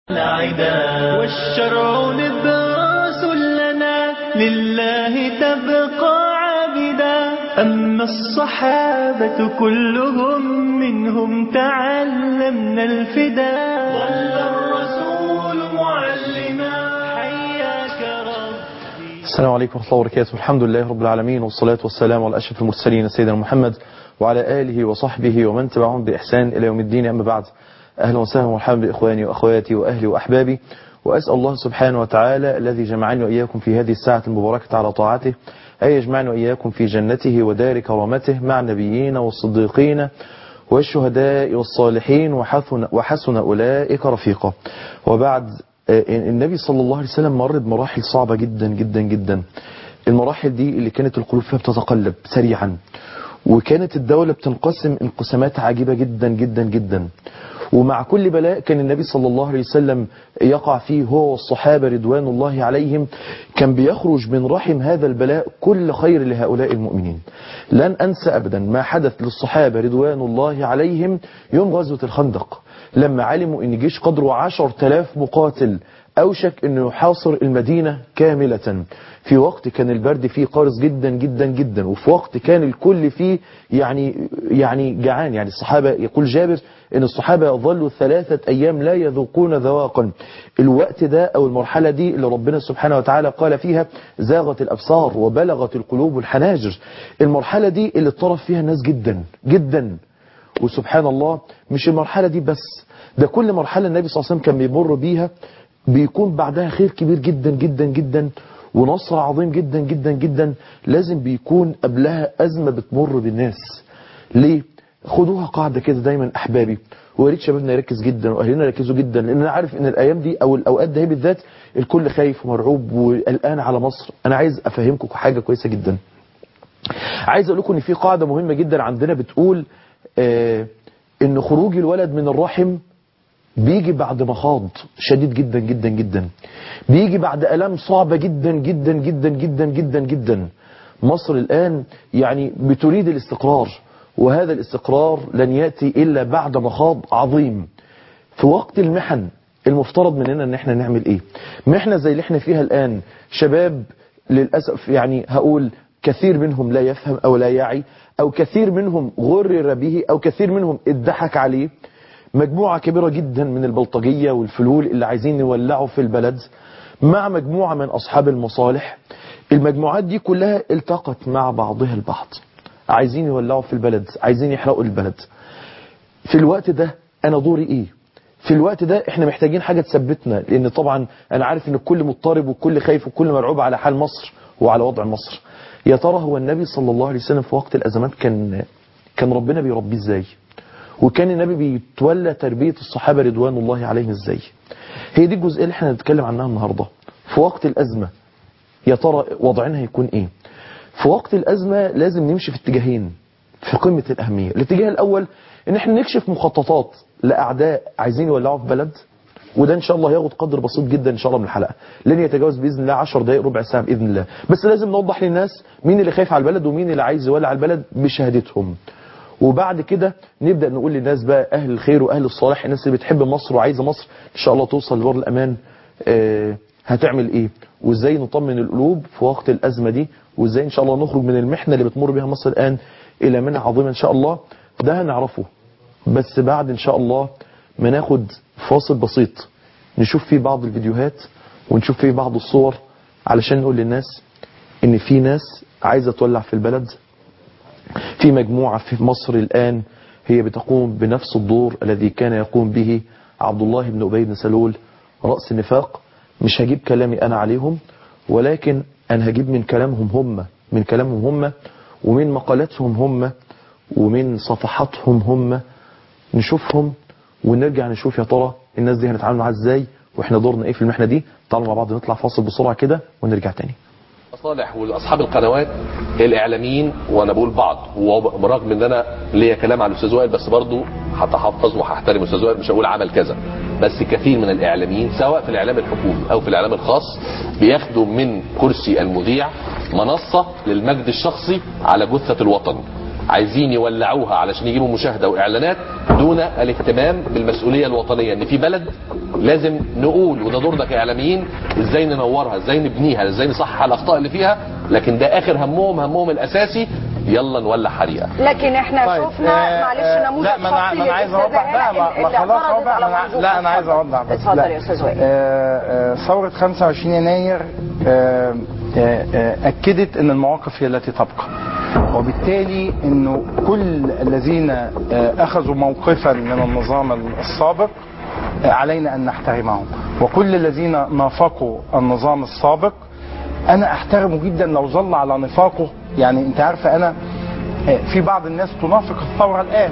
العدا والشرع نبراس لنا لله تبقى عابدا أما الصحابة كلهم منهم تعلمنا الفدا ظل الرسول معلما حياك ربي السلام عليكم ورحمة الله وبركاته الحمد لله رب العالمين والصلاة والسلام على أشرف المرسلين سيدنا محمد وعلى آله وصحبه ومن تبعهم بإحسان إلى يوم الدين أما بعد أهلا وسهلا ومرحبا بإخواني وأخواتي وأهلي وأحبابي وأسأل الله سبحانه وتعالى الذي جمعني وإياكم في هذه الساعة المباركة على طاعته أن يجمعني وإياكم في جنته ودار كرامته مع النبيين والصديقين والشهداء والصالحين وحسن, وحسن أولئك رفيقا وبعد النبي صلى الله عليه وسلم مر بمراحل صعبة جدا جدا جدا المراحل دي اللي كانت القلوب فيها بتتقلب سريعا وكانت الدولة بتنقسم انقسامات عجيبة جدا جدا جدا ومع كل بلاء كان النبي صلى الله عليه وسلم يقع فيه هو والصحابة رضوان الله عليهم كان بيخرج من رحم هذا البلاء كل خير لهؤلاء المؤمنين لن أنسى أبدا ما حدث للصحابة رضوان الله عليهم يوم غزوة الخندق لما علموا ان جيش قدره عشر تلاف مقاتل أوشك أنه يحاصر المدينة كاملة في وقت كان البرد فيه قارس جدا جدا جدا وفي وقت كان الكل فيه يعني يعني جعان يعني الصحابة يقول جابر أن الصحابة ظلوا ثلاثة أيام لا يذوقون ذواقا الوقت ده أو المرحلة دي اللي ربنا سبحانه وتعالى قال فيها زاغت الأبصار وبلغت القلوب الحناجر المرحلة دي اللي اضطرف فيها الناس جدا جدا وسبحان الله مش المرحلة دي بس ده كل مرحلة النبي صلى الله عليه وسلم كان بيمر بيها بيكون بعدها خير كبير جدا جدا جدا ونصر عظيم جدا جدا جدا لازم بيكون قبلها أزمة بتمر بالناس ليه؟ خدوها قاعدة كده دايما أحبابي وياريت شبابنا يركز جدا وأهلنا يركزوا جدا لأن أنا عارف إن الأيام دي أو الأوقات دي بالذات الكل خايف ومرعوب وقلقان على مصر أنا عايز أفهمكم حاجة كويسة جدا عايز أقول لكم إن في قاعدة مهمة جدا عندنا بتقول آه إن خروج الولد من الرحم بيجي بعد مخاض شديد جدا جدا جدا بيجي بعد ألام صعبة جدا جدا جدا جدا جدا جدا مصر الآن يعني بتريد الاستقرار وهذا الاستقرار لن يأتي إلا بعد مخاض عظيم في وقت المحن المفترض مننا ان احنا نعمل ايه محنة زي اللي احنا فيها الآن شباب للأسف يعني هقول كثير منهم لا يفهم أو لا يعي أو كثير منهم غرر به أو كثير منهم اتضحك عليه مجموعة كبيرة جدا من البلطجية والفلول اللي عايزين يولعوا في البلد مع مجموعة من أصحاب المصالح المجموعات دي كلها التقت مع بعضها البعض عايزين يولعوا في البلد عايزين يحرقوا البلد في الوقت ده أنا دوري إيه في الوقت ده احنا محتاجين حاجة تثبتنا لأن طبعا أنا عارف أن الكل مضطرب والكل خايف والكل مرعوب على حال مصر وعلى وضع مصر يا ترى هو النبي صلى الله عليه وسلم في وقت الأزمات كان كان ربنا بيربيه ازاي وكان النبي بيتولى تربية الصحابة رضوان الله عليهم ازاي هي دي الجزئية اللي احنا هنتكلم عنها النهاردة في وقت الأزمة يا ترى وضعنا هيكون ايه في وقت الأزمة لازم نمشي في اتجاهين في قمة الأهمية الاتجاه الأول ان احنا نكشف مخططات لأعداء عايزين يولعوا في بلد وده ان شاء الله هياخد قدر بسيط جدا ان شاء الله من الحلقة لن يتجاوز باذن الله 10 دقائق ربع ساعة باذن الله بس لازم نوضح للناس مين اللي خايف على البلد ومين اللي عايز يولع البلد بشهادتهم وبعد كده نبدأ نقول للناس بقى أهل الخير وأهل الصالح الناس اللي بتحب مصر وعايزة مصر إن شاء الله توصل لبر الأمان آه هتعمل إيه وإزاي نطمن القلوب في وقت الأزمة دي وإزاي إن شاء الله نخرج من المحنة اللي بتمر بها مصر الآن إلى منع عظيمة إن شاء الله ده هنعرفه بس بعد إن شاء الله ما ناخد فاصل بسيط نشوف فيه بعض الفيديوهات ونشوف فيه بعض الصور علشان نقول للناس إن في ناس عايزة تولع في البلد في مجموعة في مصر الآن هي بتقوم بنفس الدور الذي كان يقوم به عبد الله بن أبي بن سلول رأس النفاق مش هجيب كلامي أنا عليهم ولكن أنا هجيب من كلامهم هم من كلامهم هم ومن مقالاتهم هم ومن صفحاتهم هم نشوفهم ونرجع نشوف يا ترى الناس دي هنتعامل معاها ازاي واحنا دورنا ايه في المحنة دي تعالوا مع بعض نطلع فاصل بسرعة كده ونرجع تاني صالح واصحاب القنوات الاعلاميين وانا بقول بعض وبرغم ان انا ليا كلام على الاستاذ وائل بس برضه هتحفظ وهحترم الاستاذ وائل مش هقول عمل كذا بس كثير من الاعلاميين سواء في الاعلام الحكومي او في الاعلام الخاص بياخدوا من كرسي المذيع منصه للمجد الشخصي على جثه الوطن عايزين يولعوها علشان يجيبوا مشاهده واعلانات دون الاهتمام بالمسؤوليه الوطنيه ان في بلد لازم نقول وده دورنا كاعلاميين ازاي ننورها ازاي نبنيها ازاي نصحح الاخطاء اللي فيها لكن ده اخر همهم همهم الاساسي يلا نولع حريقه لكن احنا طيب، شفنا آه، معلش آه، نموذج لا ما انا شخصي ما انا عايز للأستاذة اوضح بقى ما, هالة ما اللي خلاص اعترضت هو بقى على ما أنا- منظومة لا انا عايز اتفضل. اوضح بس اتفضل لا. يا استاذ وائل آه، آه، ثورة 25 يناير آه، آه، آه، أكدت أن المواقف هي التي تبقى وبالتالي أنه كل الذين آه، أخذوا موقفا من النظام السابق آه، علينا أن نحترمهم وكل الذين نافقوا النظام السابق أنا أحترمه جدا لو ظل على نفاقه يعني أنت عارفة أنا آه، في بعض الناس تنافق الثورة الآن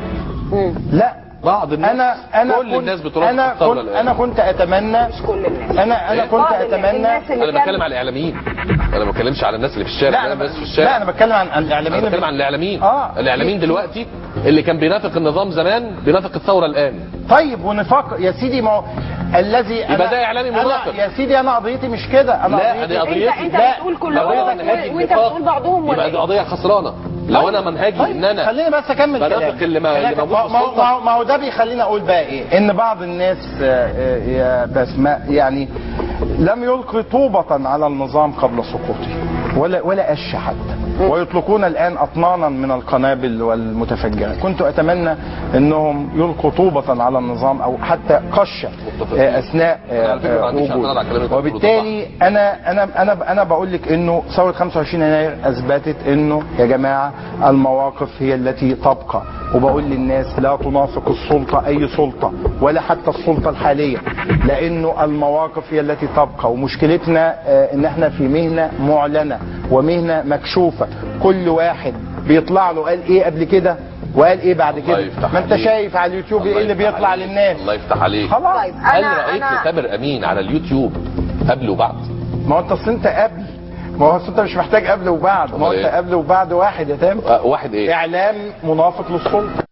لا بعض الناس انا انا كل كنت الناس بترافق انا الثورة كنت الآن. انا كنت اتمنى مش كل الناس انا انا إيه؟ كنت بعض ال- اتمنى الناس اللي انا كان- بتكلم على الاعلاميين انا ما بتكلمش على الناس اللي في الشارع لا لا انا الناس في ب- الشارع لا انا بتكلم عن عن الاعلاميين انا بتكلم اللي- عن الاعلاميين اه الاعلاميين في- دلوقتي اللي كان بينافق النظام زمان بينافق الثوره الان طيب ونفاق يا سيدي ما هو الذي يبقى ده إعلامي أنا منافق. يا سيدي انا قضيتي مش كده انا لا، قضيتي دي قضيتي. انت انت لا، بتقول لو كلهم انا منهجي و- وانت النفاق، بتقول بعضهم ولا يبقى دي ايه؟ قضيه خسرانه لو انا منهجي طيب ان انا خليني بس اكمل بنافق كلامي. اللي ما- اللي خليني- موجود في ما هو- السلطة. ما هو- ما هو ده بيخليني اقول بقى ايه ان بعض الناس آه، آه، يا بسماء يعني لم يلقي طوبة على النظام قبل سقوطه ولا ولا قش حتى ويطلقون الان اطنانا من القنابل والمتفجرات كنت اتمنى انهم يلقوا طوبة على النظام او حتى قشة متفقين. آه، اثناء أنا على فكرة ما آه، عنديش وجوده. اعتراض على الكلام اللي أنت بتقوله ده وبالتالي انا انا انا انا بقول لك انه ثوره 25 يناير اثبتت انه يا جماعه المواقف هي التي تبقى وبقول للناس لا تنافق السلطه اي سلطه ولا حتى السلطه الحاليه لانه المواقف هي التي تبقى ومشكلتنا آه، ان احنا في مهنه معلنه ومهنه مكشوفه كل واحد بيطلع له قال ايه قبل كده وقال ايه بعد الله كده يفتح ما انت عليك. شايف على اليوتيوب الله ايه اللي يفتح بيطلع عليك. للناس الله يفتح عليك خلاص طيب هل انا رايت انا لتامر امين على اليوتيوب قبل وبعد ما هو انت اصل انت قبل ما هو أصل انت مش محتاج قبل وبعد ما هو أمال انت إيه؟ قبل وبعد واحد يا تامر آه، واحد ايه اعلام منافق للسلطه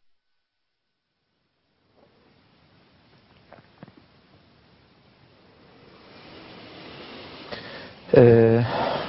آه،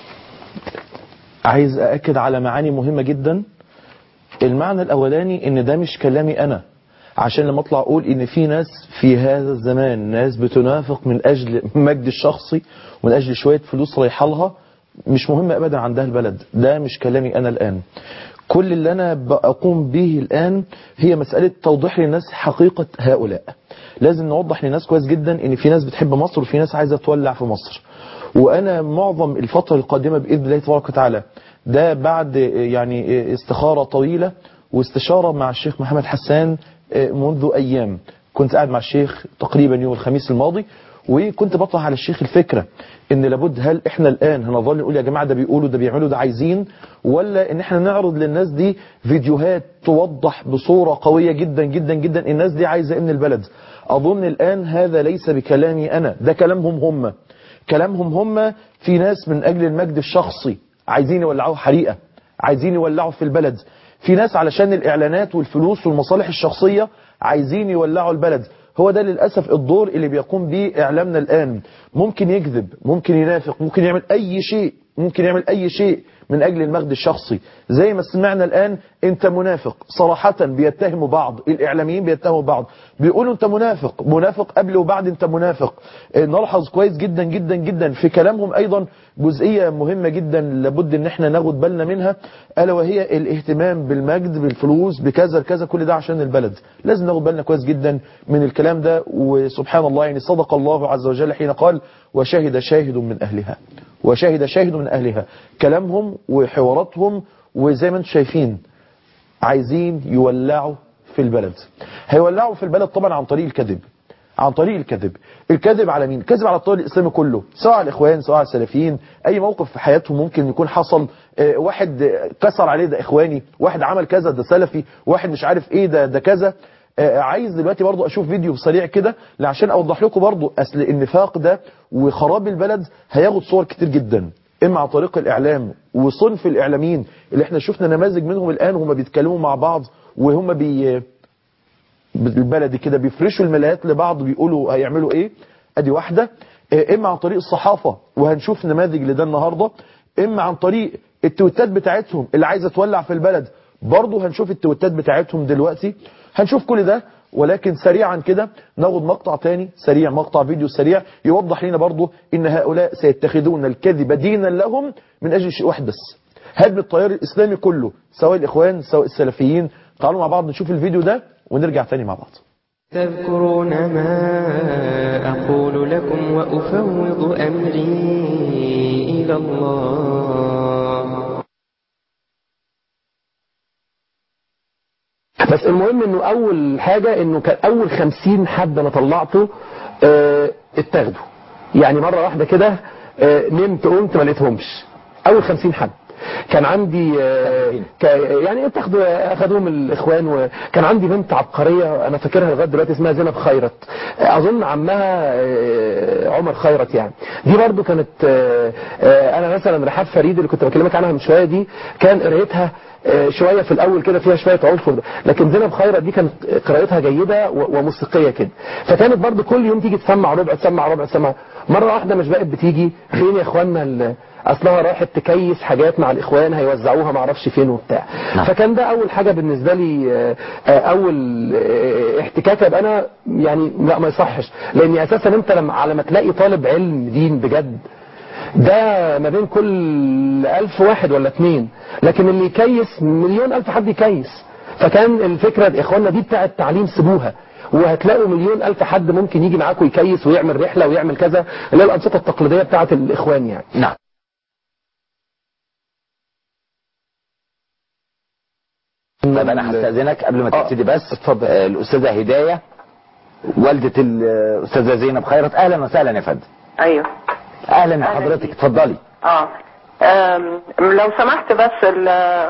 عايز أأكد على معاني مهمة جدا المعنى الأولاني إن ده مش كلامي أنا عشان لما أطلع أقول إن في ناس في هذا الزمان ناس بتنافق من أجل مجد الشخصي ومن أجل شوية فلوس رايحة لها مش مهم أبدا عندها البلد ده مش كلامي أنا الآن كل اللي أنا بقوم به الآن هي مسألة توضيح للناس حقيقة هؤلاء لازم نوضح للناس كويس جدا إن في ناس بتحب مصر وفي ناس عايزة تولع في مصر وانا معظم الفتره القادمه باذن الله تبارك وتعالى ده بعد يعني استخاره طويله واستشاره مع الشيخ محمد حسان منذ ايام كنت قاعد مع الشيخ تقريبا يوم الخميس الماضي وكنت بطرح على الشيخ الفكره ان لابد هل احنا الان هنظل نقول يا جماعه ده بيقولوا ده بيعملوا ده عايزين ولا ان احنا نعرض للناس دي فيديوهات توضح بصوره قويه جدا جدا جدا الناس دي عايزه ايه من البلد اظن الان هذا ليس بكلامي انا ده كلامهم هم كلامهم هم في ناس من أجل المجد الشخصي عايزين يولعوا حريقة عايزين يولعوا في البلد في ناس علشان الإعلانات والفلوس والمصالح الشخصية عايزين يولعوا البلد هو ده للأسف الدور اللي بيقوم به إعلامنا الآن ممكن يكذب ممكن ينافق ممكن يعمل أي شيء ممكن يعمل أي شيء من أجل المجد الشخصي زي ما سمعنا الآن أنت منافق صراحة بيتهموا بعض الإعلاميين بيتهموا بعض بيقولوا أنت منافق منافق قبل وبعد أنت منافق آه، نلحظ كويس جدا جدا جدا في كلامهم أيضا جزئية مهمة جدا لابد أن احنا ناخد بالنا منها ألا وهي الاهتمام بالمجد بالفلوس بكذا كذا كل ده عشان البلد لازم ناخد بالنا كويس جدا من الكلام ده وسبحان الله يعني صدق الله عز وجل حين قال وشهد شاهد من أهلها وشهد شاهد من أهلها كلامهم وحواراتهم وزي ما انتم شايفين عايزين يولعوا في البلد هيولعوا في البلد طبعا عن طريق الكذب عن طريق الكذب الكذب على مين الكذب على الطريق الاسلامي كله سواء على الاخوان سواء على السلفيين اي موقف في حياتهم ممكن يكون حصل آه، واحد آه، كسر عليه ده اخواني واحد عمل كذا ده سلفي واحد مش عارف ايه ده ده كذا آه، عايز دلوقتي برضو اشوف فيديو سريع كده عشان اوضح لكم برضو اصل النفاق ده وخراب البلد هياخد صور كتير جدا اما عن طريق الاعلام وصنف الاعلاميين اللي احنا شفنا نماذج منهم الان هم بيتكلموا مع بعض وهم بي بالبلدي كده بيفرشوا الملايات لبعض بيقولوا هيعملوا ايه ادي واحدة آه، اما عن طريق الصحافة وهنشوف نماذج لده النهاردة اما عن طريق التويتات بتاعتهم اللي عايزة تولع في البلد برضه هنشوف التويتات بتاعتهم دلوقتي هنشوف كل ده ولكن سريعا كده ناخد مقطع تاني سريع مقطع فيديو سريع يوضح لنا برضه ان هؤلاء سيتخذون الكذب دينا لهم من اجل شيء واحد بس هدم التيار الاسلامي كله سواء الاخوان سواء السلفيين تعالوا مع بعض نشوف الفيديو ده ونرجع تاني مع بعض تذكرون ما أقول لكم وأفوض أمري إلى الله بس المهم انه اول حاجة انه كان اول خمسين حد انا طلعته اه اتاخدوا يعني مرة واحدة كده اه نمت قمت ما لقيتهمش اول خمسين حد كان عندي اه ك- يعني اتاخدوا اخدوهم الاخوان وكان عندي بنت عبقرية انا فاكرها لغايه دلوقتي اسمها زينب خيرت اه اظن عمها اه عمر خيرت يعني دي برضو كانت اه اه انا مثلا رحاب فريد اللي كنت بكلمك عنها من شوية دي كان قرايتها آه، شوية في الأول كده فيها شوية عنف وده. لكن زينب خيرت دي كانت قراءتها جيدة و- وموسيقية كده فكانت برضو كل يوم تيجي تسمع ربع تسمع ربع تسمع مرة واحدة مش بقت بتيجي فين يا اخوانا ال- اصلها راحت تكيس حاجات مع الاخوان هيوزعوها معرفش فين وبتاع فكان ده اول حاجة بالنسبة لي آه، آه، اول آه، احتكاك يبقى انا يعني لا ما يصحش لاني اساسا انت لما على ما تلاقي طالب علم دين بجد ده ما بين كل ألف واحد ولا اتنين لكن اللي يكيس مليون ألف حد يكيس فكان الفكرة إخواننا دي بتاعة التعليم سيبوها وهتلاقوا مليون ألف حد ممكن يجي معاكم يكيس ويعمل رحلة ويعمل كذا اللي هي الأنشطة التقليدية بتاعة الإخوان يعني نعم طيب انا هستاذنك قبل ما آه، تبتدي بس اتفضل. آه، الاستاذه هدايه والده الاستاذه زينب خيرت اهلا وسهلا يا فندم ايوه اهلا أهلا بحضرتك بيك. اتفضلي اه أم، لو سمحت بس ال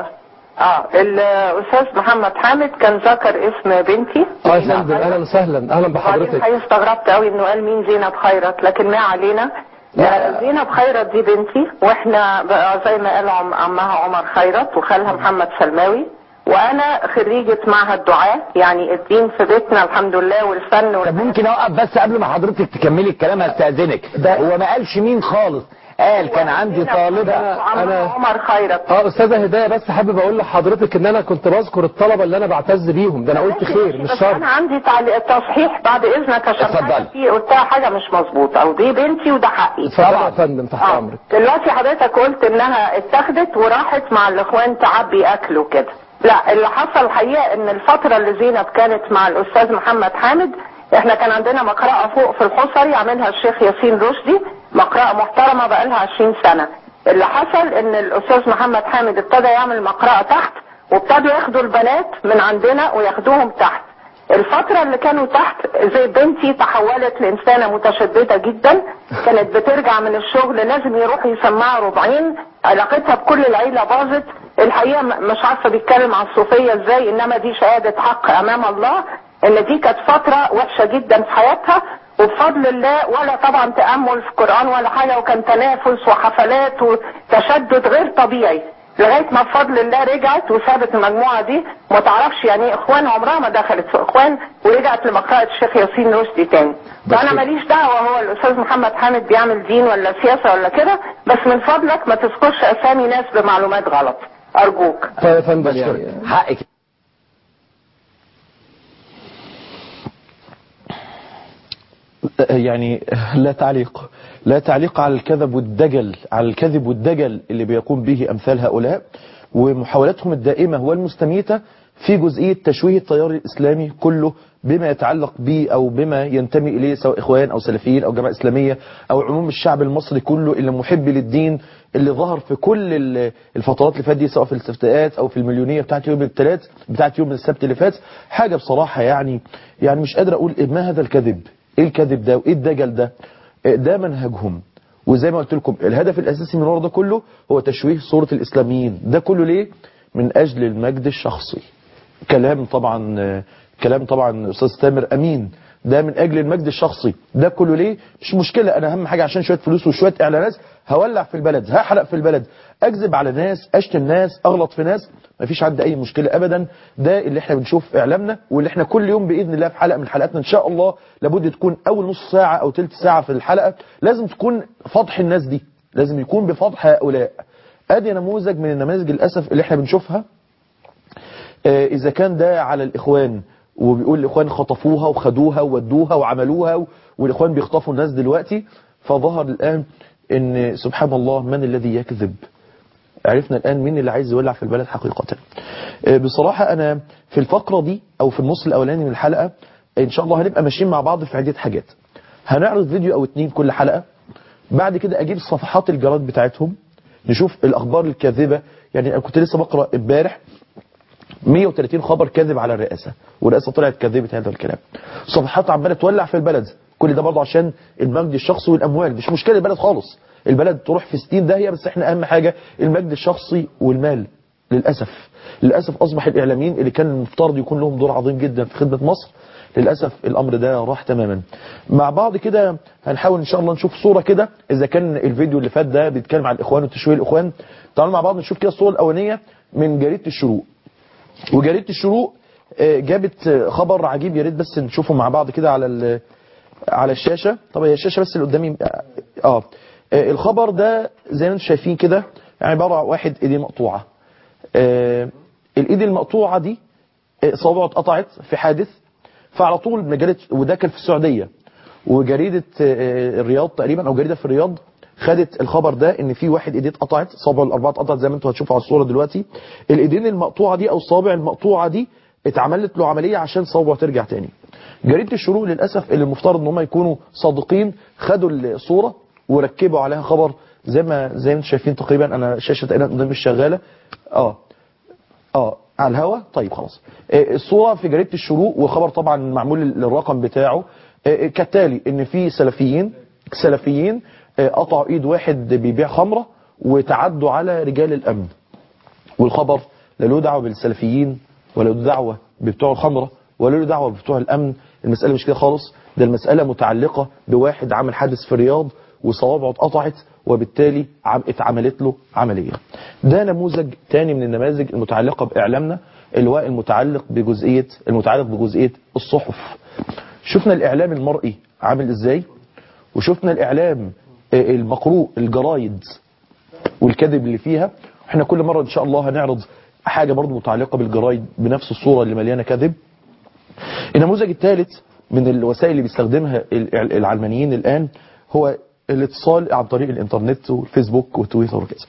اه الاستاذ محمد حامد كان ذكر اسم بنتي اه يا فندم أهلا وسهلا أهلا وبعدين بحضرتك حقيقة استغربت قوي انه قال مين زينب خيرت لكن ما علينا آه، زينب خيرت دي بنتي واحنا بقى زي ما قال عم عمها عمر خيرت وخالها محمد سلماوي وانا خريجة معهد دعاء يعني الدين في بيتنا الحمد لله والفن طب وال... ممكن اوقف بس قبل ما حضرتك تكملي الكلام هستاذنك هو ما قالش مين خالص قال كان عندي طالبه وعمها أنا- عمر خيرت اه استاذه هدايه بس حابب اقول لحضرتك ان انا كنت بذكر الطلبه اللي انا بعتز بيهم ده انا قلت خير مش بس شرط انا عندي تعليق تصحيح بعد اذنك عشان اتفضلي. حاجة في قلتها حاجه مش مظبوطه ودي بنتي وده حقي اتفضل يا فندم تحت آه. امرك دلوقتي حضرتك قلت انها اتاخدت وراحت مع الاخوان تعبي اكل وكده لا اللي حصل الحقيقه ان الفتره اللي زينب كانت مع الاستاذ محمد حامد احنا كان عندنا مقرأة فوق في الحصري عاملها الشيخ ياسين رشدي مقرأة محترمة بقالها 20 سنة اللي حصل ان الاستاذ محمد حامد ابتدى يعمل مقرأة تحت وابتدوا ياخدوا البنات من عندنا وياخدوهم تحت الفترة اللي كانوا تحت زي بنتي تحولت لإنسانة متشددة جدا كانت بترجع من الشغل لازم يروح يسمعها ربعين علاقتها بكل العيلة باظت الحقيقة م- مش عارفة بيتكلم عن الصوفية ازاي انما دي شهادة حق امام الله ان دي كانت فترة وحشة جدا في حياتها وبفضل الله ولا طبعا تأمل في القرآن ولا حاجة وكان تنافس وحفلات وتشدد غير طبيعي لغايه ما بفضل الله رجعت وسابت المجموعه دي ما تعرفش يعني ايه اخوان عمرها ما دخلت في اخوان ورجعت لمقرأة الشيخ ياسين رشدي تاني فانا ماليش دعوه هو الاستاذ محمد حامد بيعمل دين ولا سياسه ولا كده بس من فضلك ما تذكرش اسامي ناس بمعلومات غلط ارجوك طيب يا فندم يعني حقك يعني لا تعليق لا تعليق على الكذب والدجل على الكذب والدجل اللي بيقوم به أمثال هؤلاء ومحاولاتهم الدائمة والمستميتة في جزئية تشويه التيار الإسلامي كله بما يتعلق به أو بما ينتمي إليه سواء إخوان أو سلفيين أو جماعة إسلامية أو عموم الشعب المصري كله اللي محب للدين اللي ظهر في كل ال- الفترات اللي فاتت دي سواء في الاستفتاءات أو في المليونية بتاعت يوم الثلاث بتاعت يوم السبت اللي فات حاجة بصراحة يعني يعني مش قادر أقول إيه ما هذا الكذب إيه الكذب ده وإيه الدجل ده ده منهجهم وزي ما قلت لكم الهدف الأساسي من ورا ده كله هو تشويه صورة الإسلاميين ده كله ليه من أجل المجد الشخصي كلام طبعا آه، كلام طبعا أستاذ تامر أمين ده من أجل المجد الشخصي ده كله ليه مش مشكلة أنا أهم حاجة عشان شوية فلوس وشوية إعلانات هولع في البلد هحرق في البلد أكذب على ناس أشتم ناس أغلط في ناس مفيش عندي أي مشكلة أبدا ده اللي احنا بنشوف في إعلامنا واللي احنا كل يوم بإذن الله في حلقة من حلقاتنا إن شاء الله لابد تكون أول نص ساعة أو تلت ساعة في الحلقة لازم تكون فضح الناس دي لازم يكون بفضح هؤلاء ادي نموذج من النماذج للاسف اللي احنا بنشوفها آه، اذا كان ده على الاخوان وبيقول الاخوان خطفوها وخدوها وودوها وعملوها و- والاخوان بيخطفوا الناس دلوقتي فظهر الان ان سبحان الله من الذي يكذب عرفنا الآن مين اللي عايز يولع في البلد حقيقة آه، بصراحة أنا في الفقرة دي أو في النص الأولاني من الحلقة إن شاء الله هنبقى ماشيين مع بعض في عدة حاجات هنعرض فيديو أو اتنين كل حلقة بعد كده أجيب صفحات الجرائد بتاعتهم نشوف الأخبار الكاذبة يعني أنا كنت لسه بقرأ امبارح 130 خبر كاذب على الرئاسة والرئاسة طلعت كذبت هذا الكلام صفحات عمالة تولع في البلد كل ده برضه عشان المجد الشخصي والأموال مش مشكلة البلد خالص البلد تروح في 60 داهية بس احنا أهم حاجة المجد الشخصي والمال للأسف للأسف أصبح الإعلاميين اللي كان المفترض يكون لهم دور عظيم جدا في خدمة مصر للأسف الأمر ده راح تماما مع بعض كده هنحاول إن شاء الله نشوف صورة كده إذا كان الفيديو اللي فات ده بيتكلم عن الإخوان وتشويه الإخوان تعالوا مع بعض نشوف كده الصورة الأولانية من جريدة الشروق وجريدة الشروق آه، جابت آه، خبر عجيب يا ريت بس نشوفه مع بعض كده على ال- على الشاشة طب هي الشاشة بس اللي قدامي اه آه، الخبر ده زي ما انتم شايفين كده يعني عبارة عن واحد ايديه مقطوعة آه، الايد المقطوعة دي آه، صوابعه اتقطعت في حادث فعلى طول مجلة وده كان في السعودية وجريدة آه، الرياض تقريبا او جريدة في الرياض خدت الخبر ده ان في واحد ايديه اتقطعت صابعه الاربعه اتقطعت زي ما انتم هتشوفوا على الصوره دلوقتي الايدين المقطوعه دي او الصابع المقطوعه دي اتعملت له عمليه عشان صوابعه ترجع تاني جريده الشروق للاسف اللي المفترض ان هم يكونوا صادقين خدوا الصوره وركبوا عليها خبر زي ما زي ما انتم شايفين تقريبا انا الشاشه تقريبا قدامي مش شغاله اه اه على الهوا طيب خلاص آه، الصورة في جريدة الشروق وخبر طبعا معمول للرقم بتاعه آه، كالتالي ان في سلفيين سلفيين آه، قطعوا ايد واحد بيبيع خمرة وتعدوا على رجال الامن والخبر لا له دعوه بالسلفيين ولا له دعوه ببتوع الخمره ولا له دعوه ببتوع الامن المساله مش كده خالص ده المساله متعلقه بواحد عمل حادث في الرياض وصوابعه اتقطعت وبالتالي عم اتعملت له عمليه ده نموذج تاني من النماذج المتعلقه باعلامنا اللي هو المتعلق بجزئيه المتعلق بجزئيه الصحف شفنا الاعلام المرئي عامل ازاي وشفنا الاعلام آه، المقروء الجرايد والكذب اللي فيها احنا كل مرة ان شاء الله هنعرض حاجة برضو متعلقة بالجرايد بنفس الصورة اللي مليانة كذب النموذج الثالث من الوسائل اللي بيستخدمها ال- العلمانيين الآن هو الاتصال عن طريق الانترنت والفيسبوك وتويتر وكذا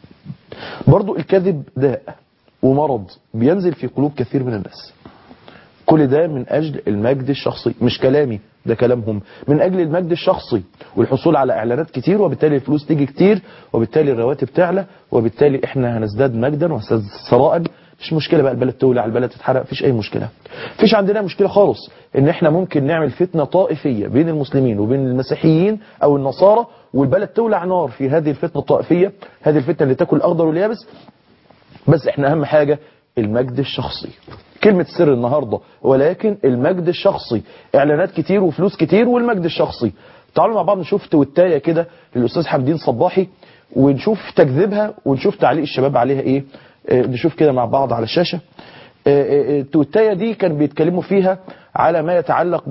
برضو الكذب داء ومرض بينزل في قلوب كثير من الناس كل ده من أجل المجد الشخصي مش كلامي ده كلامهم من أجل المجد الشخصي والحصول على إعلانات كتير وبالتالي الفلوس تيجي كتير وبالتالي الرواتب تعلى وبالتالي إحنا هنزداد مجدا وهنزداد ثراء مش مشكلة بقى البلد تولع البلد تتحرق مفيش أي مشكلة مفيش عندنا مشكلة خالص إن إحنا ممكن نعمل فتنة طائفية بين المسلمين وبين المسيحيين أو النصارى والبلد تولع نار في هذه الفتنة الطائفية هذه الفتنة اللي تاكل الأخضر واليابس بس احنا اهم حاجة المجد الشخصي كلمة سر النهاردة ولكن المجد الشخصي اعلانات كتير وفلوس كتير والمجد الشخصي تعالوا مع بعض نشوف تويتاية كده للأستاذ حمدين صباحي ونشوف تكذيبها ونشوف تعليق الشباب عليها ايه اه نشوف كده مع بعض على الشاشة اه اه التويتاية دي كان بيتكلموا فيها على ما يتعلق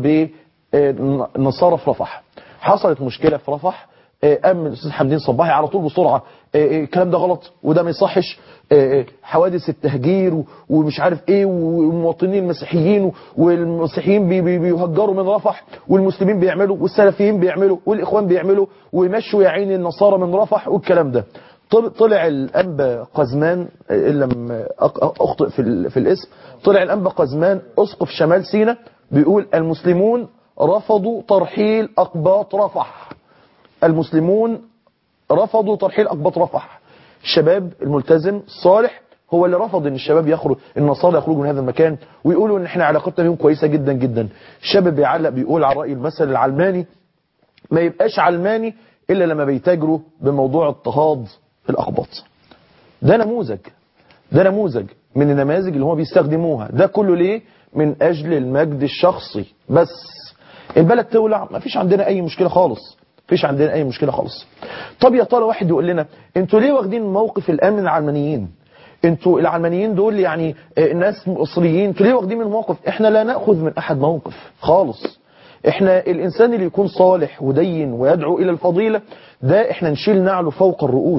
بنصارى في رفح حصلت مشكلة في رفح قام الاستاذ حمدين صباحي على طول بسرعه الكلام ده غلط وده ما يصحش حوادث التهجير ومش عارف ايه والمواطنين المسيحيين والمسيحيين بي بي بيهجروا من رفح والمسلمين بيعملوا والسلفيين بيعملوا والاخوان بيعملوا ويمشوا يا عيني النصارى من رفح والكلام ده طلع الانبا قزمان ان لم اخطئ في, في الاسم طلع الانبا قزمان اسقف شمال سيناء بيقول المسلمون رفضوا ترحيل اقباط رفح المسلمون رفضوا ترحيل أقباط رفح الشباب الملتزم الصالح هو اللي رفض ان الشباب يخرج النصارى يخرجوا من هذا المكان ويقولوا ان احنا علاقتنا بيهم كويسه جدا جدا الشاب بيعلق بيقول على راي المثل العلماني ما يبقاش علماني الا لما بيتاجروا بموضوع اضطهاد الاقباط ده نموذج ده نموذج من النماذج اللي هم بيستخدموها ده كله ليه من اجل المجد الشخصي بس البلد تولع ما فيش عندنا اي مشكله خالص فيش عندنا اي مشكلة خالص طب يا ترى واحد يقول لنا انتوا ليه واخدين موقف الان من العلمانيين انتوا العلمانيين دول يعني ناس مصريين انتوا ليه واخدين من موقف احنا لا ناخذ من احد موقف خالص احنا الانسان اللي يكون صالح ودين ويدعو الى الفضيلة ده احنا نشيل نعله فوق الرؤوس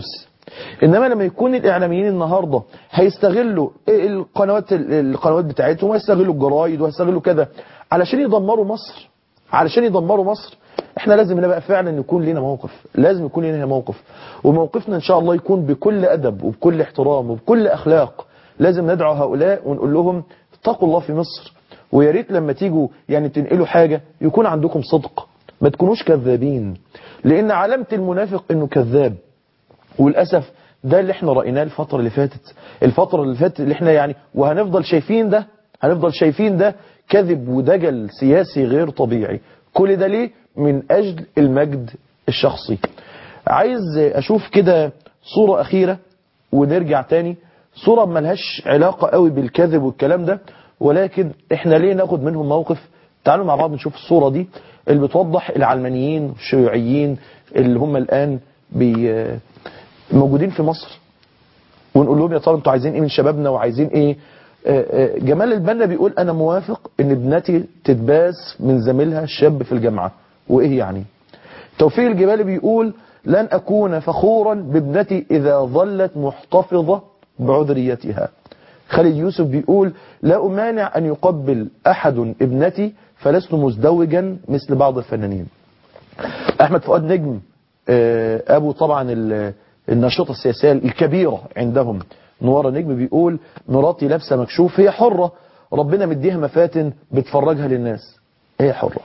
انما لما يكون الاعلاميين النهارده هيستغلوا القنوات القنوات بتاعتهم ويستغلوا الجرايد ويستغلوا كذا علشان يدمروا مصر علشان يدمروا مصر احنا لازم نبقى فعلا يكون لنا موقف لازم يكون لنا موقف وموقفنا ان شاء الله يكون بكل ادب وبكل احترام وبكل اخلاق لازم ندعو هؤلاء ونقول لهم اتقوا الله في مصر ويا ريت لما تيجوا يعني تنقلوا حاجة يكون عندكم صدق ما تكونوش كذابين لان علامة المنافق انه كذاب وللاسف ده اللي احنا رأيناه الفترة اللي فاتت الفترة اللي فاتت اللي احنا يعني وهنفضل شايفين ده هنفضل شايفين ده كذب ودجل سياسي غير طبيعي كل ده ليه من أجل المجد الشخصي عايز أشوف كده صورة أخيرة ونرجع تاني صورة ملهاش علاقة قوي بالكذب والكلام ده ولكن احنا ليه ناخد منهم موقف تعالوا مع بعض نشوف الصورة دي اللي بتوضح العلمانيين والشيوعيين اللي هم الآن بي موجودين في مصر ونقول لهم يا ترى انتوا عايزين ايه من شبابنا وعايزين ايه جمال البنا بيقول انا موافق ان ابنتي تتباس من زميلها الشاب في الجامعة وايه يعني توفيق الجبالي بيقول لن اكون فخورا بابنتي اذا ظلت محتفظة بعذريتها خالد يوسف بيقول لا امانع ان يقبل احد ابنتي فلست مزدوجا مثل بعض الفنانين احمد فؤاد نجم ابو طبعا النشطة السياسية الكبيرة عندهم نوارة نجم بيقول مراتي لابسه مكشوف هي حرة ربنا مديها مفاتن بتفرجها للناس هي حرة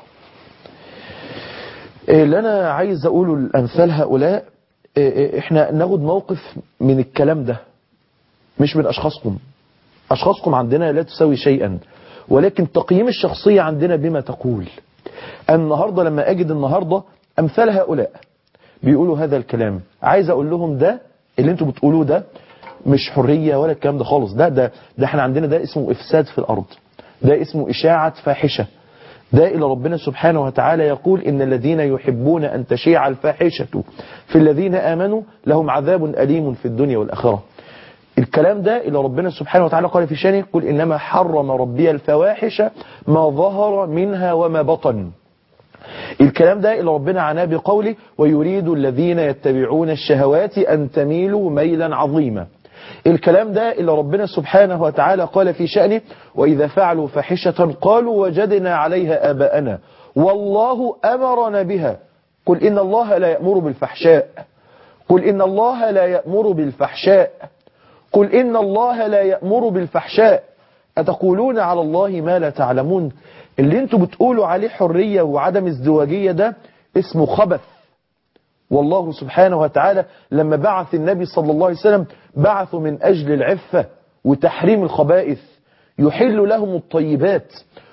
اللي انا عايز اقوله لامثال هؤلاء احنا ناخد موقف من الكلام ده مش من اشخاصكم اشخاصكم عندنا لا تساوي شيئا ولكن تقييم الشخصية عندنا بما تقول النهاردة لما اجد النهاردة امثال هؤلاء بيقولوا هذا الكلام عايز اقول لهم ده اللي انتوا بتقولوه ده مش حرية ولا الكلام ده خالص ده ده ده احنا عندنا ده اسمه افساد في الارض ده اسمه اشاعة فاحشة ده إلى ربنا سبحانه وتعالى يقول إن الذين يحبون أن تشيع الفاحشة في الذين آمنوا لهم عذاب أليم في الدنيا والآخرة الكلام ده إلى ربنا سبحانه وتعالى قال في شانه قل إنما حرم ربي الفواحش ما ظهر منها وما بطن الكلام ده إلى ربنا عناه بقوله ويريد الذين يتبعون الشهوات أن تميلوا ميلا عظيما الكلام ده إلى ربنا سبحانه وتعالى قال في شأنه وإذا فعلوا فاحشة قالوا وجدنا عليها آباءنا والله أمرنا بها قل إن الله لا يأمر بالفحشاء قل إن الله لا يأمر بالفحشاء قل إن الله لا يأمر بالفحشاء أتقولون على الله ما لا تعلمون اللي انتوا بتقولوا عليه حرية وعدم ازدواجية ده اسمه خبث والله سبحانه وتعالى لما بعث النبي صلى الله عليه وسلم بعثه من أجل العفة وتحريم الخبائث يحل لهم الطيبات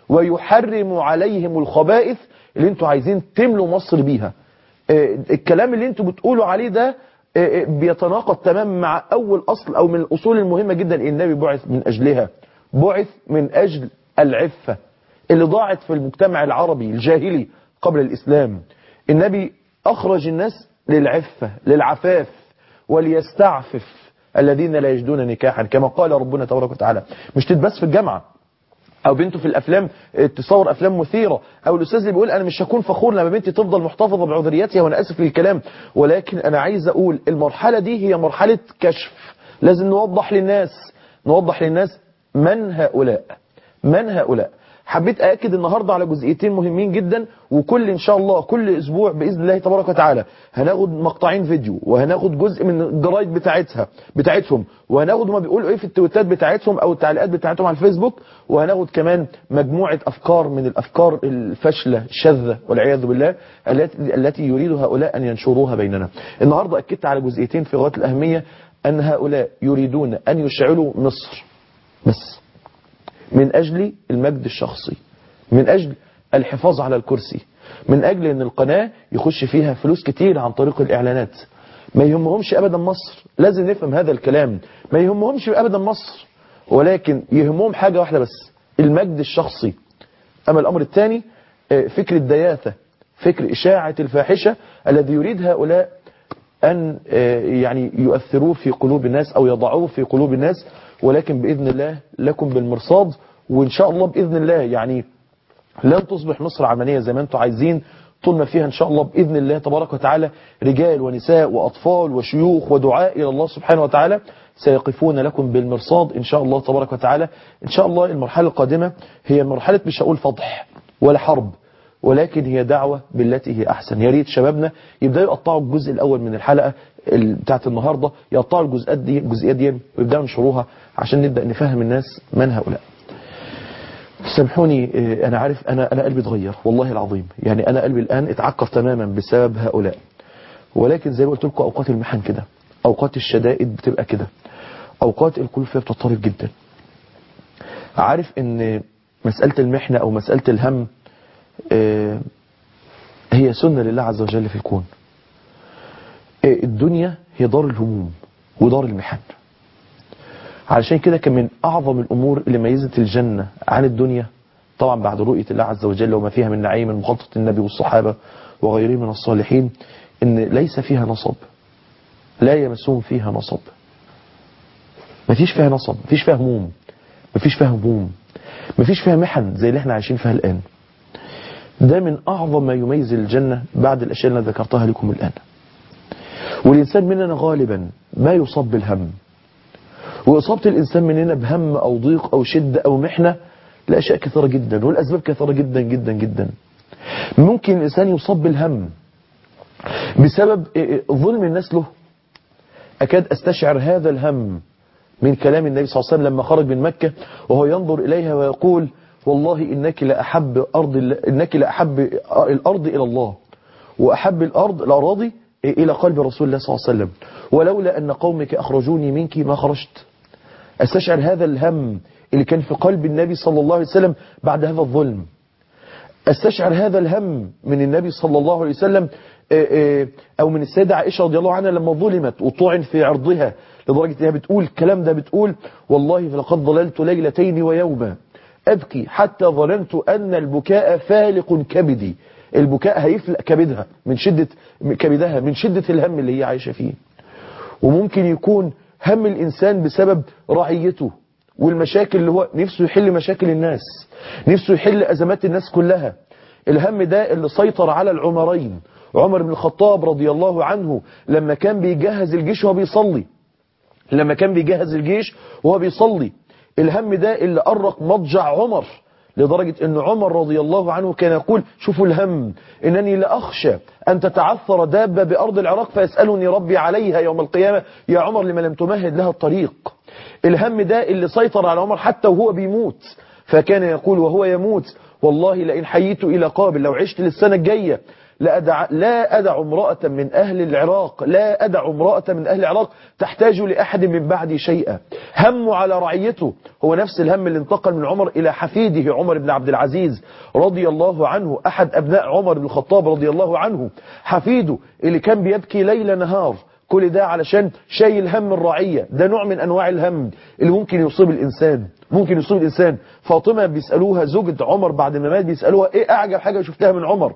ويحرم عليهم الخبائث اللي انتوا عايزين تملوا مصر بيها الكلام اللي انتوا بتقولوا عليه ده بيتناقض تماما مع أول أصل أو من الأصول المهمة جدا النبي بعث من أجلها بعث من أجل العفة اللي ضاعت في المجتمع العربي الجاهلي قبل الإسلام النبي أخرج الناس للعفة للعفاف وليستعفف الذين لا يجدون نكاحا كما قال ربنا تبارك وتعالى مش تتبس في الجامعة او بنته في الافلام تصور افلام مثيرة او الاستاذ اللي بيقول انا مش هكون فخور لما بنتي تفضل محتفظة بعذريتها وانا اسف للكلام ولكن انا عايز اقول المرحلة دي هي مرحلة كشف لازم نوضح للناس نوضح للناس من هؤلاء من هؤلاء حبيت أأكد النهاردة على جزئيتين مهمين جدا وكل إن شاء الله كل أسبوع بإذن الله تبارك وتعالى هناخد مقطعين فيديو وهناخد جزء من الجرايد بتاعتها بتاعتهم وهناخد ما بيقولوا إيه في التويتات بتاعتهم أو التعليقات بتاعتهم على الفيسبوك وهناخد كمان مجموعة أفكار من الأفكار الفاشلة الشاذة والعياذ بالله التي التي يريد هؤلاء أن ينشروها بيننا النهاردة أكدت على جزئيتين في غاية الأهمية أن هؤلاء يريدون أن يشعلوا مصر بس من أجل المجد الشخصي من أجل الحفاظ على الكرسي من أجل أن القناة يخش فيها فلوس كتير عن طريق الإعلانات ما يهمهمش أبدا مصر لازم نفهم هذا الكلام ما يهمهمش أبدا مصر ولكن يهمهم حاجة واحدة بس المجد الشخصي أما الأمر الثاني فكر الدياثة فكر إشاعة الفاحشة الذي يريد هؤلاء أن يعني يؤثروه في قلوب الناس أو يضعوه في قلوب الناس ولكن بإذن الله لكم بالمرصاد وإن شاء الله بإذن الله يعني لن تصبح مصر علمانية زي ما أنتم عايزين طول ما فيها إن شاء الله بإذن الله تبارك وتعالى رجال ونساء وأطفال وشيوخ ودعاء إلى الله سبحانه وتعالى سيقفون لكم بالمرصاد إن شاء الله تبارك وتعالى إن شاء الله المرحلة القادمة هي مرحلة مش هقول فضح ولا حرب ولكن هي دعوة بالتي هي أحسن يا ريت شبابنا يبدأوا يقطعوا الجزء الأول من الحلقة ال- بتاعت النهاردة يقطعوا الجزئيات دي الجزئيات دي ويبدأوا ينشروها عشان نبدأ نفهم الناس من هؤلاء سامحوني إيه، أنا عارف أنا أنا قلبي اتغير والله العظيم يعني أنا قلبي الآن اتعكر تماما بسبب هؤلاء ولكن زي ما قلت لكم أوقات المحن كده أوقات الشدائد بتبقى كده أوقات القلوب فيها بتضطرب جدا عارف إن مسألة المحنة أو مسألة الهم آه، هي سنة لله عز وجل في الكون آه، الدنيا هي دار الهموم ودار المحن علشان كده كان من أعظم الأمور اللي ميزت الجنة عن الدنيا طبعا بعد رؤية الله عز وجل وما فيها من نعيم من مخاطبة النبي والصحابة وغيرهم من الصالحين إن ليس فيها نصب لا يمسهم فيها نصب مفيش فيها نصب مفيش فيها هموم مفيش فيها هموم مفيش فيها محن زي اللي احنا عايشين فيها الآن ده من أعظم ما يميز الجنة بعد الأشياء اللي ذكرتها لكم الآن والإنسان مننا غالبا ما يصاب بالهم وإصابة الإنسان مننا بهم أو ضيق أو شدة أو محنة لأشياء كثيرة جدا والأسباب كثيرة جدا جدا جدا ممكن الإنسان يصاب بالهم بسبب ظلم الناس له أكاد أستشعر هذا الهم من كلام النبي صلى الله عليه وسلم لما خرج من مكة وهو ينظر إليها ويقول والله إنك لأحب أرض إنك لأحب الأرض إلى الله وأحب الأرض الأراضي إلى قلب رسول الله صلى الله عليه وسلم ولولا أن قومك أخرجوني منك ما خرجت أستشعر هذا الهم اللي كان في قلب النبي صلى الله عليه وسلم بعد هذا الظلم استشعر هذا الهم من النبي صلى الله عليه وسلم أو من السيدة عائشة رضي الله عنها لما ظلمت وطعن في عرضها لدرجة أنها بتقول الكلام ده بتقول والله فلقد ظللت ليلتين ويوما أبكي حتى ظننت أن البكاء فالق كبدي البكاء هيفلق كبدها من شدة كبدها من شدة الهم اللي هي عايشة فيه وممكن يكون هم الإنسان بسبب رعيته والمشاكل اللي هو نفسه يحل مشاكل الناس نفسه يحل أزمات الناس كلها الهم ده اللي سيطر على العمرين عمر بن الخطاب رضي الله عنه لما كان بيجهز الجيش وهو بيصلي لما كان بيجهز الجيش وهو بيصلي الهم ده اللي أرق مضجع عمر لدرجة أن عمر رضي الله عنه كان يقول شوفوا الهم إنني لأخشى أن تتعثر دابة بأرض العراق فيسألني ربي عليها يوم القيامة يا عمر لما لم تمهد لها الطريق الهم ده اللي سيطر على عمر حتى وهو بيموت فكان يقول وهو يموت والله لئن حييت إلى قابل لو عشت للسنة الجاية لا أدع, لا أدع امرأة من أهل العراق لا أدع امرأة من أهل العراق تحتاج لأحد من بعدي شيئا هم على رعيته هو نفس الهم اللي انتقل من عمر إلى حفيده عمر بن عبد العزيز رضي الله عنه أحد أبناء عمر بن الخطاب رضي الله عنه حفيده اللي كان بيبكي ليل نهار كل ده علشان شايل هم الرعية ده نوع من أنواع الهم اللي ممكن يصيب الإنسان ممكن يصيب الإنسان فاطمة بيسألوها زوجة عمر بعد ما مات بيسألوها إيه أعجب حاجة شفتها من عمر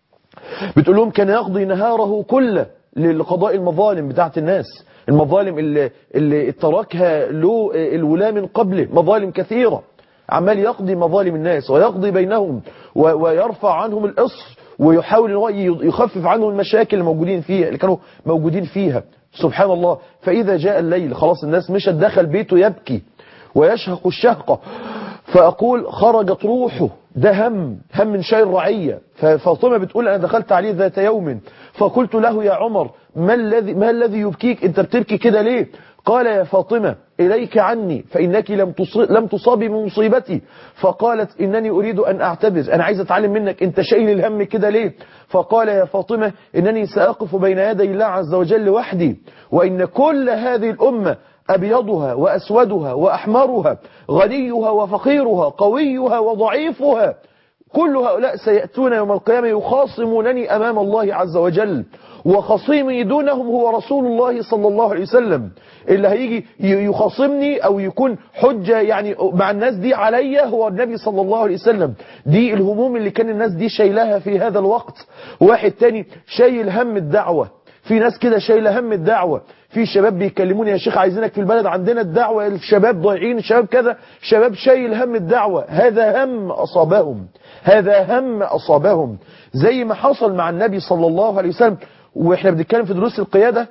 بتقول لهم كان يقضي نهاره كله لقضاء المظالم بتاعت الناس المظالم اللي, اللي تركها له الولاة من قبله مظالم كثيرة عمال يقضي مظالم الناس ويقضي بينهم ويرفع عنهم الإصر ويحاول ان يخفف عنهم المشاكل الموجودين فيها اللي كانوا موجودين فيها سبحان الله فإذا جاء الليل خلاص الناس مشت دخل بيته يبكي ويشهق الشهقة فأقول خرجت روحه ده هم هم من شيء الرعية ففاطمة بتقول أنا دخلت عليه ذات يوم فقلت له يا عمر ما الذي ما الذي يبكيك أنت بتبكي كده ليه قال يا فاطمة إليك عني فإنك لم لم تصابي بمصيبتي فقالت إنني أريد أن أعتذر أنا عايز أتعلم منك أنت شايل الهم كده ليه فقال يا فاطمة إنني سأقف بين يدي الله عز وجل وحدي وإن كل هذه الأمة أبيضها وأسودها وأحمرها غنيها وفقيرها قويها وضعيفها كل هؤلاء سيأتون يوم القيامة يخاصمونني أمام الله عز وجل وخصيمي دونهم هو رسول الله صلى الله عليه وسلم اللي هيجي يخاصمني أو يكون حجة يعني مع الناس دي عليا هو النبي صلى الله عليه وسلم دي الهموم اللي كان الناس دي شايلها في هذا الوقت واحد تاني شايل هم الدعوة في ناس كده شايله هم الدعوة في شباب بيكلموني يا شيخ عايزينك في البلد عندنا الدعوة الشباب ضايعين الشباب كذا شباب شايل هم الدعوة هذا هم أصابهم هذا هم أصابهم زي ما حصل مع النبي صلى الله عليه وسلم واحنا بنتكلم في دروس القيادة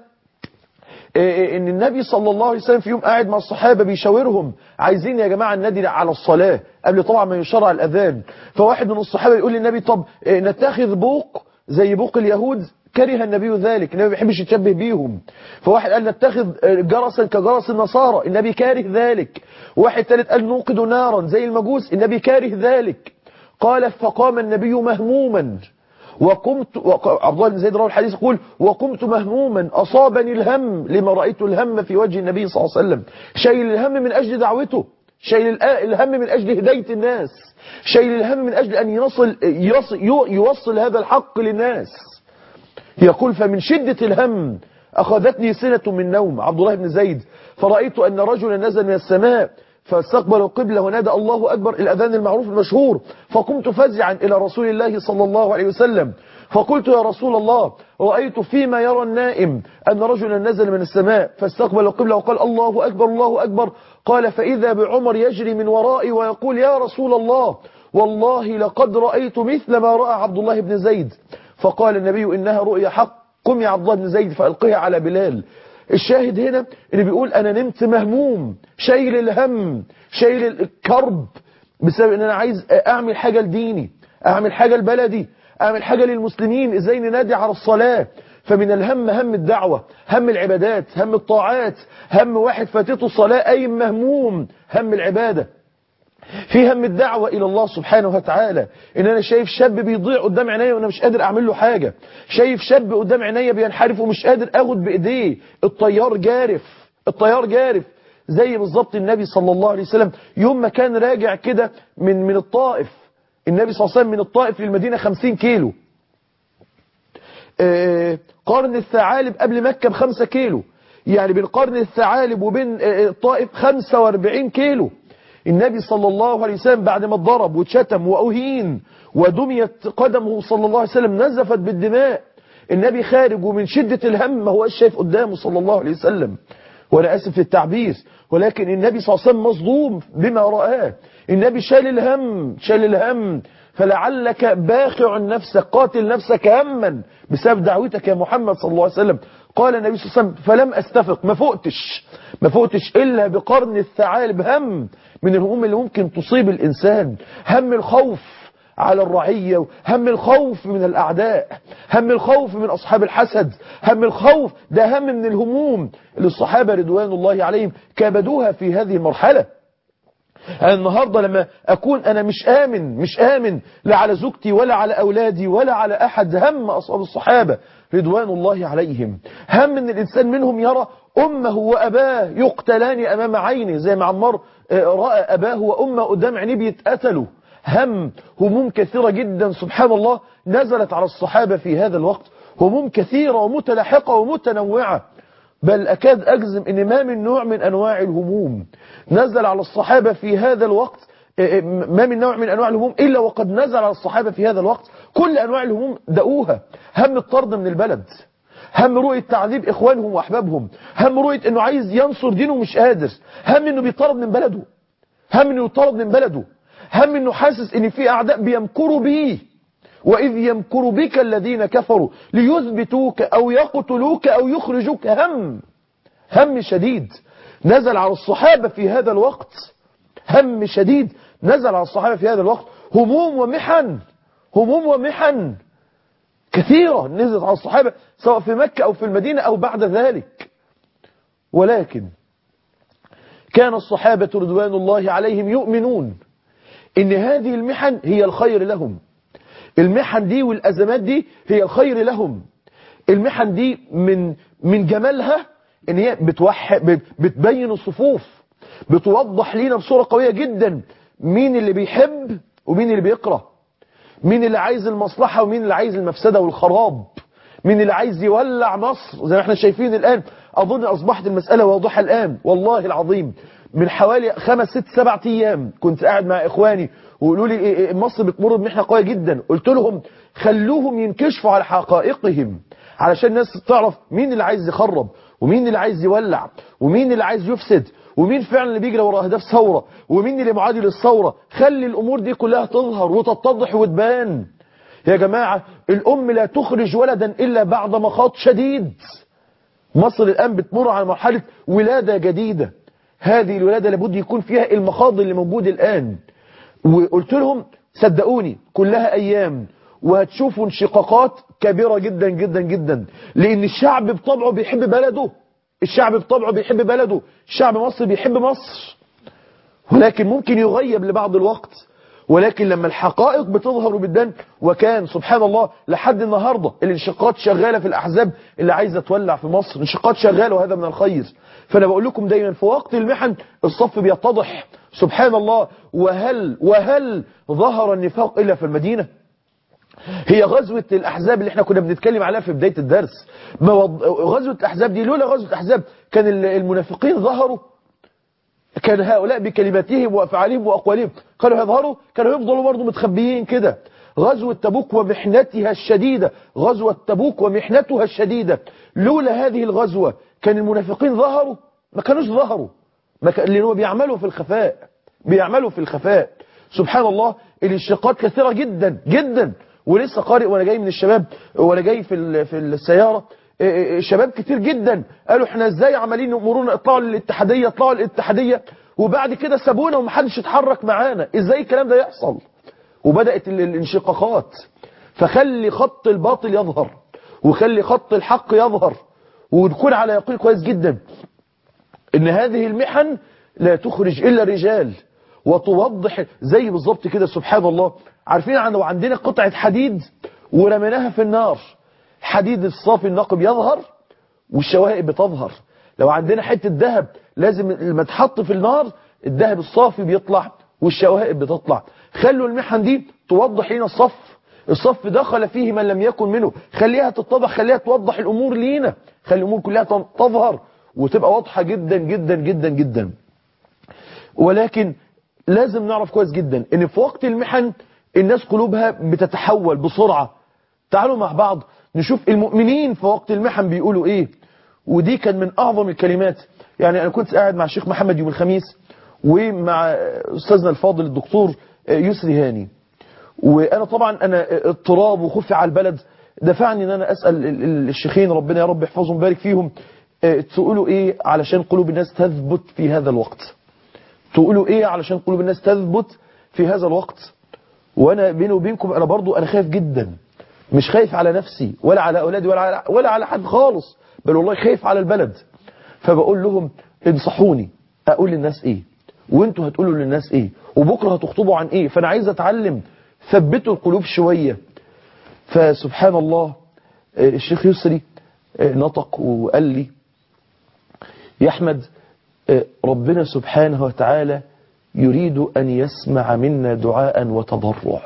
إيه ان النبي صلى الله عليه وسلم في يوم قاعد مع الصحابة بيشاورهم عايزين يا جماعة النادي على الصلاة قبل طبعا ما يشرع الأذان فواحد من الصحابة يقول للنبي طب إيه نتخذ بوق زي بوق اليهود كره النبي ذلك النبي ما بيحبش يتشبه بيهم فواحد قال نتخذ جرسا كجرس النصارى النبي كاره ذلك واحد ثالث قال نوقد نارا زي المجوس النبي كاره ذلك قال فقام النبي مهموما وقمت عبد الله بن زيد رواه الحديث يقول وقمت مهموما أصابني الهم لما رأيت الهم في وجه النبي صلى الله عليه وسلم شايل الهم من أجل دعوته شايل الهم من أجل هداية الناس شايل الهم من أجل أن يصل, يصل, يوصل هذا الحق للناس يقول فمن شدة الهم أخذتني سنة من نوم عبد الله بن زيد فرأيت أن رجلا نزل من السماء فاستقبل القبلة ونادى الله أكبر الأذان المعروف المشهور فقمت فزعا إلى رسول الله صلى الله عليه وسلم فقلت يا رسول الله رأيت فيما يرى النائم أن رجلا نزل من السماء فاستقبل القبلة وقال الله أكبر الله أكبر قال فإذا بعمر يجري من ورائي ويقول يا رسول الله والله لقد رأيت مثل ما رأى عبد الله بن زيد فقال النبي إنها رؤيا حق قم يا عبد الله بن زيد فألقيها على بلال الشاهد هنا اللي بيقول أنا نمت مهموم شايل الهم شايل الكرب بسبب ان انا عايز اعمل حاجة لديني اعمل حاجة لبلدي اعمل حاجة للمسلمين ازاي ننادي على الصلاة فمن الهم هم الدعوة هم العبادات هم الطاعات هم واحد فاتته الصلاة اي مهموم هم العبادة في هم الدعوة إلى الله سبحانه وتعالى إن أنا شايف شاب بيضيع قدام عينيا وأنا مش قادر أعمل له حاجة شايف شاب قدام عينيا بينحرف ومش قادر أخد بإيديه الطيار جارف الطيار جارف زي بالظبط النبي صلى الله عليه وسلم يوم ما كان راجع كده من من الطائف النبي صلى الله عليه وسلم من الطائف للمدينة 50 كيلو آه قرن الثعالب قبل مكة بخمسة كيلو يعني بين قرن الثعالب وبين آه الطائف 45 كيلو النبي صلى الله عليه وسلم بعد ما اتضرب واتشتم وأهين ودميت قدمه صلى الله عليه وسلم نزفت بالدماء النبي خارج ومن شدة الهم ما هو شايف قدامه صلى الله عليه وسلم ولا أسف في التعبير ولكن النبي صلى الله عليه وسلم مصدوم بما رآه النبي شال الهم شال الهم فلعلك باخع نفسك قاتل نفسك هما بسبب دعوتك يا محمد صلى الله عليه وسلم قال النبي صلى الله عليه وسلم فلم أستفق ما فقتش ما فقتش إلا بقرن الثعالب هم من الهموم اللي ممكن تصيب الإنسان هم الخوف على الرعية هم الخوف من الأعداء هم الخوف من أصحاب الحسد هم الخوف ده هم من الهموم اللي الصحابة رضوان الله عليهم كابدوها في هذه المرحلة أنا النهاردة لما أكون أنا مش آمن مش آمن لا على زوجتي ولا على أولادي ولا على أحد هم أصحاب الصحابة رضوان الله عليهم هم أن الإنسان منهم يرى أمه وأباه يقتلان أمام عينه زي ما عمار رأى أباه وأمه قدام عينيه بيتقتلوا هم هموم كثيرة جدا سبحان الله نزلت على الصحابة في هذا الوقت هموم كثيرة ومتلاحقة ومتنوعة بل أكاد أجزم أن ما من نوع من أنواع الهموم نزل على الصحابة في هذا الوقت ما من نوع من أنواع الهموم إلا وقد نزل على الصحابة في هذا الوقت كل أنواع الهموم دقوها هم الطرد من البلد هم رؤية تعذيب إخوانهم وأحبابهم هم رؤية أنه عايز ينصر دينه مش قادر هم أنه بيطرد من بلده هم أنه يطرد من بلده هم أنه حاسس أن في أعداء بيمكروا بيه وإذ يمكر بك الذين كفروا ليثبتوك أو يقتلوك أو يخرجوك هم هم شديد نزل على الصحابة في هذا الوقت هم شديد نزل على الصحابة في هذا الوقت هموم ومحن هموم ومحن كثيرة نزلت على الصحابة سواء في مكة أو في المدينة أو بعد ذلك ولكن كان الصحابة رضوان الله عليهم يؤمنون إن هذه المحن هي الخير لهم المحن دي والأزمات دي هي الخير لهم المحن دي من من جمالها ان هي بتوح بتبين الصفوف بتوضح لينا بصورة قوية جدا مين اللي بيحب ومين اللي بيكره مين اللي عايز المصلحة ومين اللي عايز المفسدة والخراب مين اللي عايز يولع مصر زي ما احنا شايفين الآن أظن أصبحت المسألة واضحة الآن والله العظيم من حوالي خمس ست سبع أيام كنت قاعد مع إخواني ويقولوا لي إيه مصر بتمر بمحنة قوية جدا قلت لهم خلوهم ينكشفوا على حقائقهم علشان الناس تعرف مين اللي عايز يخرب ومين اللي عايز يولع ومين اللي عايز يفسد ومين فعلا اللي بيجري ورا اهداف ثوره ومين اللي معادي للثوره خلي الامور دي كلها تظهر وتتضح وتبان يا جماعه الام لا تخرج ولدا الا بعد مخاض شديد مصر الان بتمر على مرحله ولاده جديده هذه الولاده لابد يكون فيها المخاض اللي موجود الان وقلت لهم صدقوني كلها ايام وهتشوفوا انشقاقات كبيرة جدا جدا جدا لان الشعب بطبعه بيحب بلده الشعب بطبعه بيحب بلده الشعب مصر بيحب مصر ولكن ممكن يغيب لبعض الوقت ولكن لما الحقائق بتظهر وبتبان وكان سبحان الله لحد النهاردة الانشقاقات شغالة في الأحزاب اللي عايزة تولع في مصر انشقاقات شغالة وهذا من الخير فأنا بقول لكم دايما في وقت المحن الصف بيتضح سبحان الله وهل وهل ظهر النفاق إلا في المدينة هي غزوة الأحزاب اللي احنا كنا بنتكلم عليها في بداية الدرس ما وض... غزوة الأحزاب دي لولا غزوة الأحزاب كان المنافقين ظهروا كان هؤلاء بكلماتهم وأفعالهم وأقوالهم كانوا يظهروا كانوا يفضلوا برضه متخبيين كده غزوة تبوك ومحنتها الشديدة غزوة تبوك ومحنتها الشديدة لولا هذه الغزوة كان المنافقين ظهروا ما كانوش ظهروا ما كان لأنهم بيعملوا في الخفاء بيعملوا في الخفاء سبحان الله الانشقاقات كثيرة جدا جدا ولسه قارئ وانا جاي من الشباب وانا جاي في في السيارة شباب كتير جدا قالوا احنا ازاي عمالين يأمرونا اطلعوا للاتحادية اطلعوا للاتحادية وبعد كده سابونا ومحدش اتحرك معانا ازاي الكلام ده يحصل وبدأت الانشقاقات فخلي خط الباطل يظهر وخلي خط الحق يظهر ونكون على يقين كويس جدا ان هذه المحن لا تخرج الا رجال وتوضح زي بالظبط كده سبحان الله عارفين لو عندنا قطعة حديد ورميناها في النار حديد الصافي النقب يظهر والشوائب بتظهر لو عندنا حتة ذهب لازم لما تحط في النار الذهب الصافي بيطلع والشوائب بتطلع خلوا المحن دي توضح لنا الصف الصف دخل فيه من لم يكن منه خليها تتضح خليها توضح الأمور لينا خلي الأمور كلها تظهر وتبقى واضحة جدا جدا جدا جدا ولكن لازم نعرف كويس جدا ان في وقت المحن الناس قلوبها بتتحول بسرعة تعالوا مع بعض نشوف المؤمنين في وقت المحن بيقولوا ايه ودي كان من اعظم الكلمات يعني انا كنت قاعد مع الشيخ محمد يوم الخميس ومع استاذنا الفاضل الدكتور يسري هاني وانا طبعا انا اضطراب وخوفي على البلد دفعني ان انا اسال الشيخين ربنا يا رب يحفظهم ويبارك فيهم تقولوا ايه علشان قلوب الناس تثبت في هذا الوقت تقولوا ايه علشان قلوب الناس تثبت في هذا الوقت وانا بيني وبينكم انا برضو انا خايف جدا مش خايف على نفسي ولا على اولادي ولا على ولا على حد خالص بل والله خايف على البلد فبقول لهم انصحوني اقول للناس ايه وانتوا هتقولوا للناس ايه وبكره هتخطبوا عن ايه فانا عايز اتعلم ثبتوا القلوب شويه فسبحان الله الشيخ يسري نطق وقال لي يا احمد ربنا سبحانه وتعالى يريد أن يسمع منا دعاء وتضرع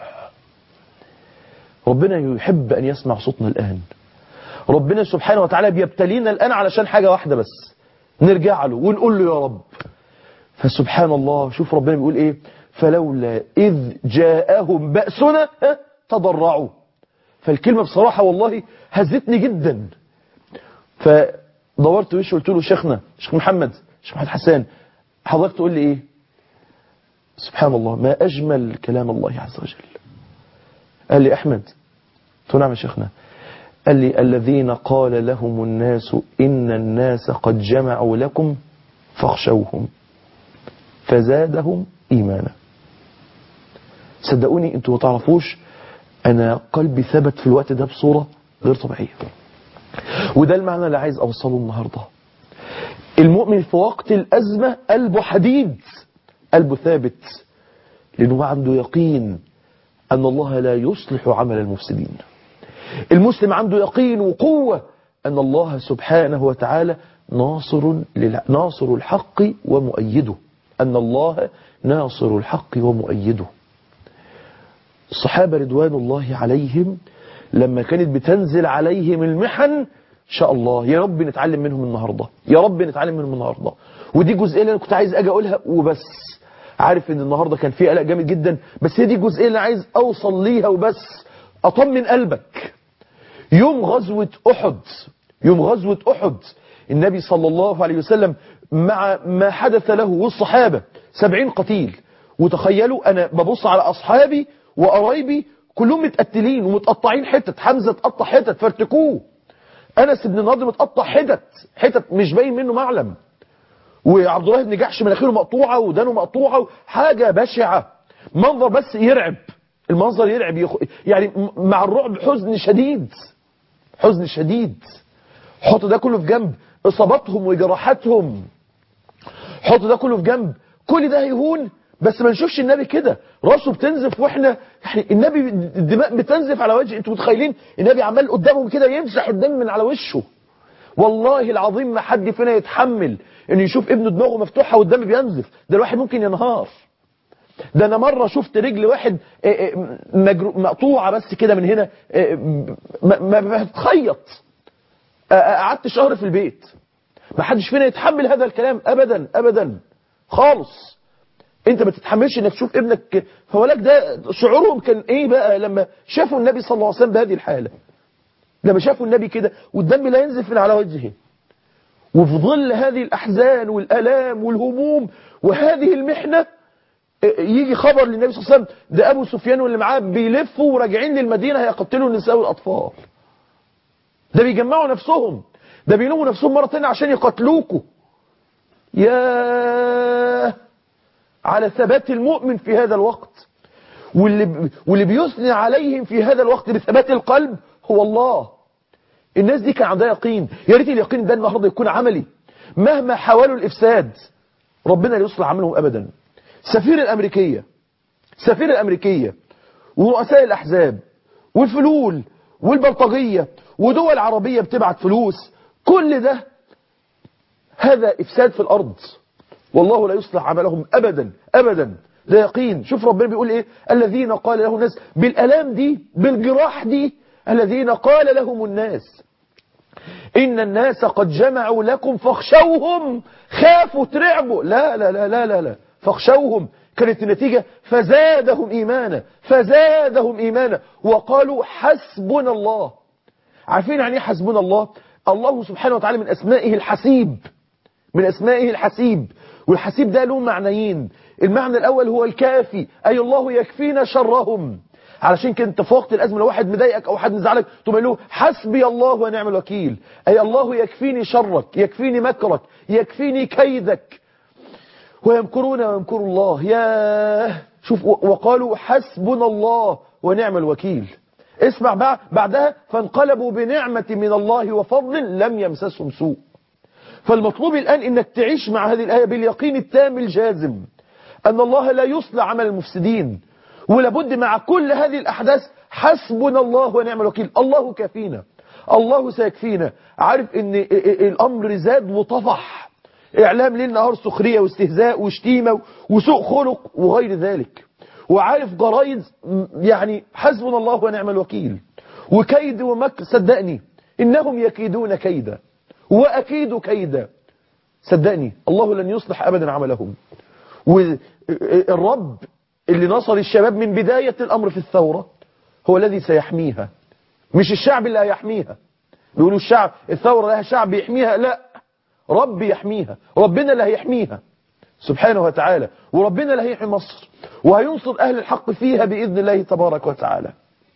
ربنا يحب أن يسمع صوتنا الآن ربنا سبحانه وتعالى بيبتلينا الآن علشان حاجة واحدة بس نرجع له ونقول له يا رب فسبحان الله شوف ربنا بيقول إيه فلولا إذ جاءهم بأسنا تضرعوا فالكلمة بصراحة والله هزتني جدا فدورت وش قلت له شيخنا شيخ محمد شيخ محمد حسان حضرتك تقول لي ايه سبحان الله ما اجمل كلام الله عز وجل قال لي احمد قلت له نعم يا شيخنا قال لي الذين قال لهم الناس ان الناس قد جمعوا لكم فاخشوهم فزادهم ايمانا صدقوني انتوا ما تعرفوش انا قلبي ثبت في الوقت ده بصوره غير طبيعيه وده المعنى اللي عايز اوصله النهارده المؤمن في وقت الأزمة قلبه حديد قلبه ثابت لأنه عنده يقين أن الله لا يصلح عمل المفسدين المسلم عنده يقين وقوة أن الله سبحانه وتعالى ناصر, لل... ناصر الحق ومؤيده أن الله ناصر الحق ومؤيده الصحابة رضوان الله عليهم لما كانت بتنزل عليهم المحن ان شاء الله يا رب نتعلم منهم النهاردة يا رب نتعلم منهم النهاردة ودي جزئية اللي انا كنت عايز اجي اقولها وبس عارف ان النهاردة كان فيه قلق جامد جدا بس هي دي الجزئية اللي عايز اوصل ليها وبس اطمن قلبك يوم غزوة احد يوم غزوة احد النبي صلى الله عليه وسلم مع ما حدث له والصحابة سبعين قتيل وتخيلوا أنا ببص على أصحابي وقرايبي كلهم متقتلين ومتقطعين حتت حمزة اتقطع حتت فارتكوه أنس بن نضر متقطع حتت حتت مش باين منه معلم وعبد الله بن جحش مناخيره مقطوعة ودانه مقطوعة حاجة بشعة منظر بس يرعب المنظر يرعب يخ... يعني م- مع الرعب حزن شديد حزن شديد حط ده كله في جنب اصاباتهم وجراحاتهم حط ده كله في جنب كل ده هيهون بس ما نشوفش النبي كده راسه بتنزف واحنا يعني النبي الدماء بتنزف على وجه انتوا متخيلين النبي عمال قدامهم كده يمسح الدم من على وشه والله العظيم ما حد فينا يتحمل انه يشوف ابنه دماغه مفتوحه والدم بينزف ده الواحد ممكن ينهار ده انا مره شفت رجل واحد آه، آه، مجرو- مقطوعه بس كده من هنا آه، ما- ما ما بتخيط آه، آه، قعدت شهر في البيت ما حدش فينا يتحمل هذا الكلام ابدا ابدا خالص انت ما تتحملش انك تشوف ابنك فولك ده شعورهم كان ايه بقى لما شافوا النبي صلى الله عليه وسلم بهذه الحاله لما شافوا النبي كده والدم لا ينزف من على وجهه وفي ظل هذه الأحزان والألام والهموم وهذه المحنة يجي خبر للنبي صلى الله عليه وسلم ده أبو سفيان واللي معاه بيلفوا وراجعين للمدينة هيقتلوا النساء والأطفال ده بيجمعوا نفسهم ده بيلوموا نفسهم مرة تانية عشان يقتلوكوا يا على ثبات المؤمن في هذا الوقت واللي, واللي بيثني عليهم في هذا الوقت بثبات القلب هو الله الناس دي كان عندها يقين يا ريت اليقين ده النهارده يكون عملي مهما حاولوا الافساد ربنا لا يصلح عملهم ابدا سفير الامريكيه سفير الامريكيه ورؤساء الاحزاب والفلول والبلطجيه ودول عربيه بتبعت فلوس كل ده هذا افساد في الارض والله لا يصلح عملهم ابدا ابدا ده يقين شوف ربنا بيقول ايه الذين قال له الناس بالالام دي بالجراح دي الذين قال لهم الناس إن الناس قد جمعوا لكم فاخشوهم خافوا ترعبوا لا لا لا لا لا, لا. فاخشوهم كانت النتيجة فزادهم إيمانا فزادهم إيمانا وقالوا حسبنا الله عارفين يعني ايه حسبنا الله الله سبحانه وتعالى من أسمائه الحسيب من أسمائه الحسيب والحسيب ده له معنيين المعنى الأول هو الكافي أي الله يكفينا شرهم علشان كده انت في وقت الازمه لو واحد مضايقك او حد مزعلك تقول له حسبي الله ونعم الوكيل اي الله يكفيني شرك يكفيني مكرك يكفيني كيدك ويمكرون ويمكر الله يا شوف وقالوا حسبنا الله ونعم الوكيل اسمع بقى بعدها فانقلبوا بنعمة من الله وفضل لم يمسسهم سوء فالمطلوب الآن انك تعيش مع هذه الآية باليقين التام الجازم أن الله لا يصلح عمل المفسدين ولابد مع كل هذه الأحداث حسبنا الله ونعم الوكيل الله كافينا الله سيكفينا عارف ان الأمر زاد وطفح إعلام ليل نهار سخرية واستهزاء وشتيمة وسوء خلق وغير ذلك وعارف جرايد يعني حسبنا الله ونعم الوكيل وكيد ومكر صدقني إنهم يكيدون كيدا وأكيد كيدا صدقني الله لن يصلح أبدا عملهم والرب اللي نصر الشباب من بداية الأمر في الثورة هو الذي سيحميها مش الشعب اللي هيحميها بيقولوا الشعب الثورة لها شعب يحميها لا رب يحميها ربنا اللي هيحميها سبحانه وتعالى وربنا اللي هيحمي مصر وهينصر أهل الحق فيها بإذن الله تبارك وتعالى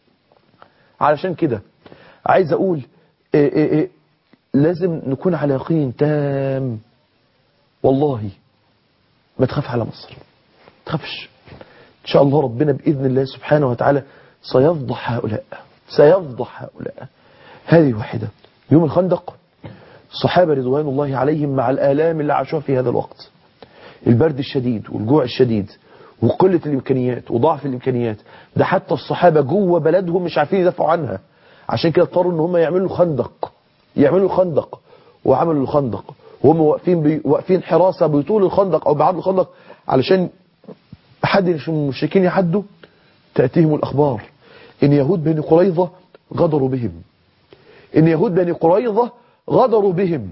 علشان كده عايز أقول إيه إيه إيه لازم نكون على يقين تام والله ما تخاف على مصر ما تخافش إن شاء الله ربنا بإذن الله سبحانه وتعالى سيفضح هؤلاء سيفضح هؤلاء هذه واحدة يوم الخندق الصحابة رضوان الله عليهم مع الآلام اللي عاشوها في هذا الوقت البرد الشديد والجوع الشديد وقلة الإمكانيات وضعف الإمكانيات ده حتى الصحابة جوه بلدهم مش عارفين يدافعوا عنها عشان كده اضطروا ان هم يعملوا خندق يعملوا خندق وعملوا الخندق وهم واقفين بي... واقفين حراسة بطول الخندق او بعرض الخندق علشان حد من المشركين يحدوا تأتيهم الأخبار إن يهود بني قريظة غدروا بهم إن يهود بني قريظة غدروا بهم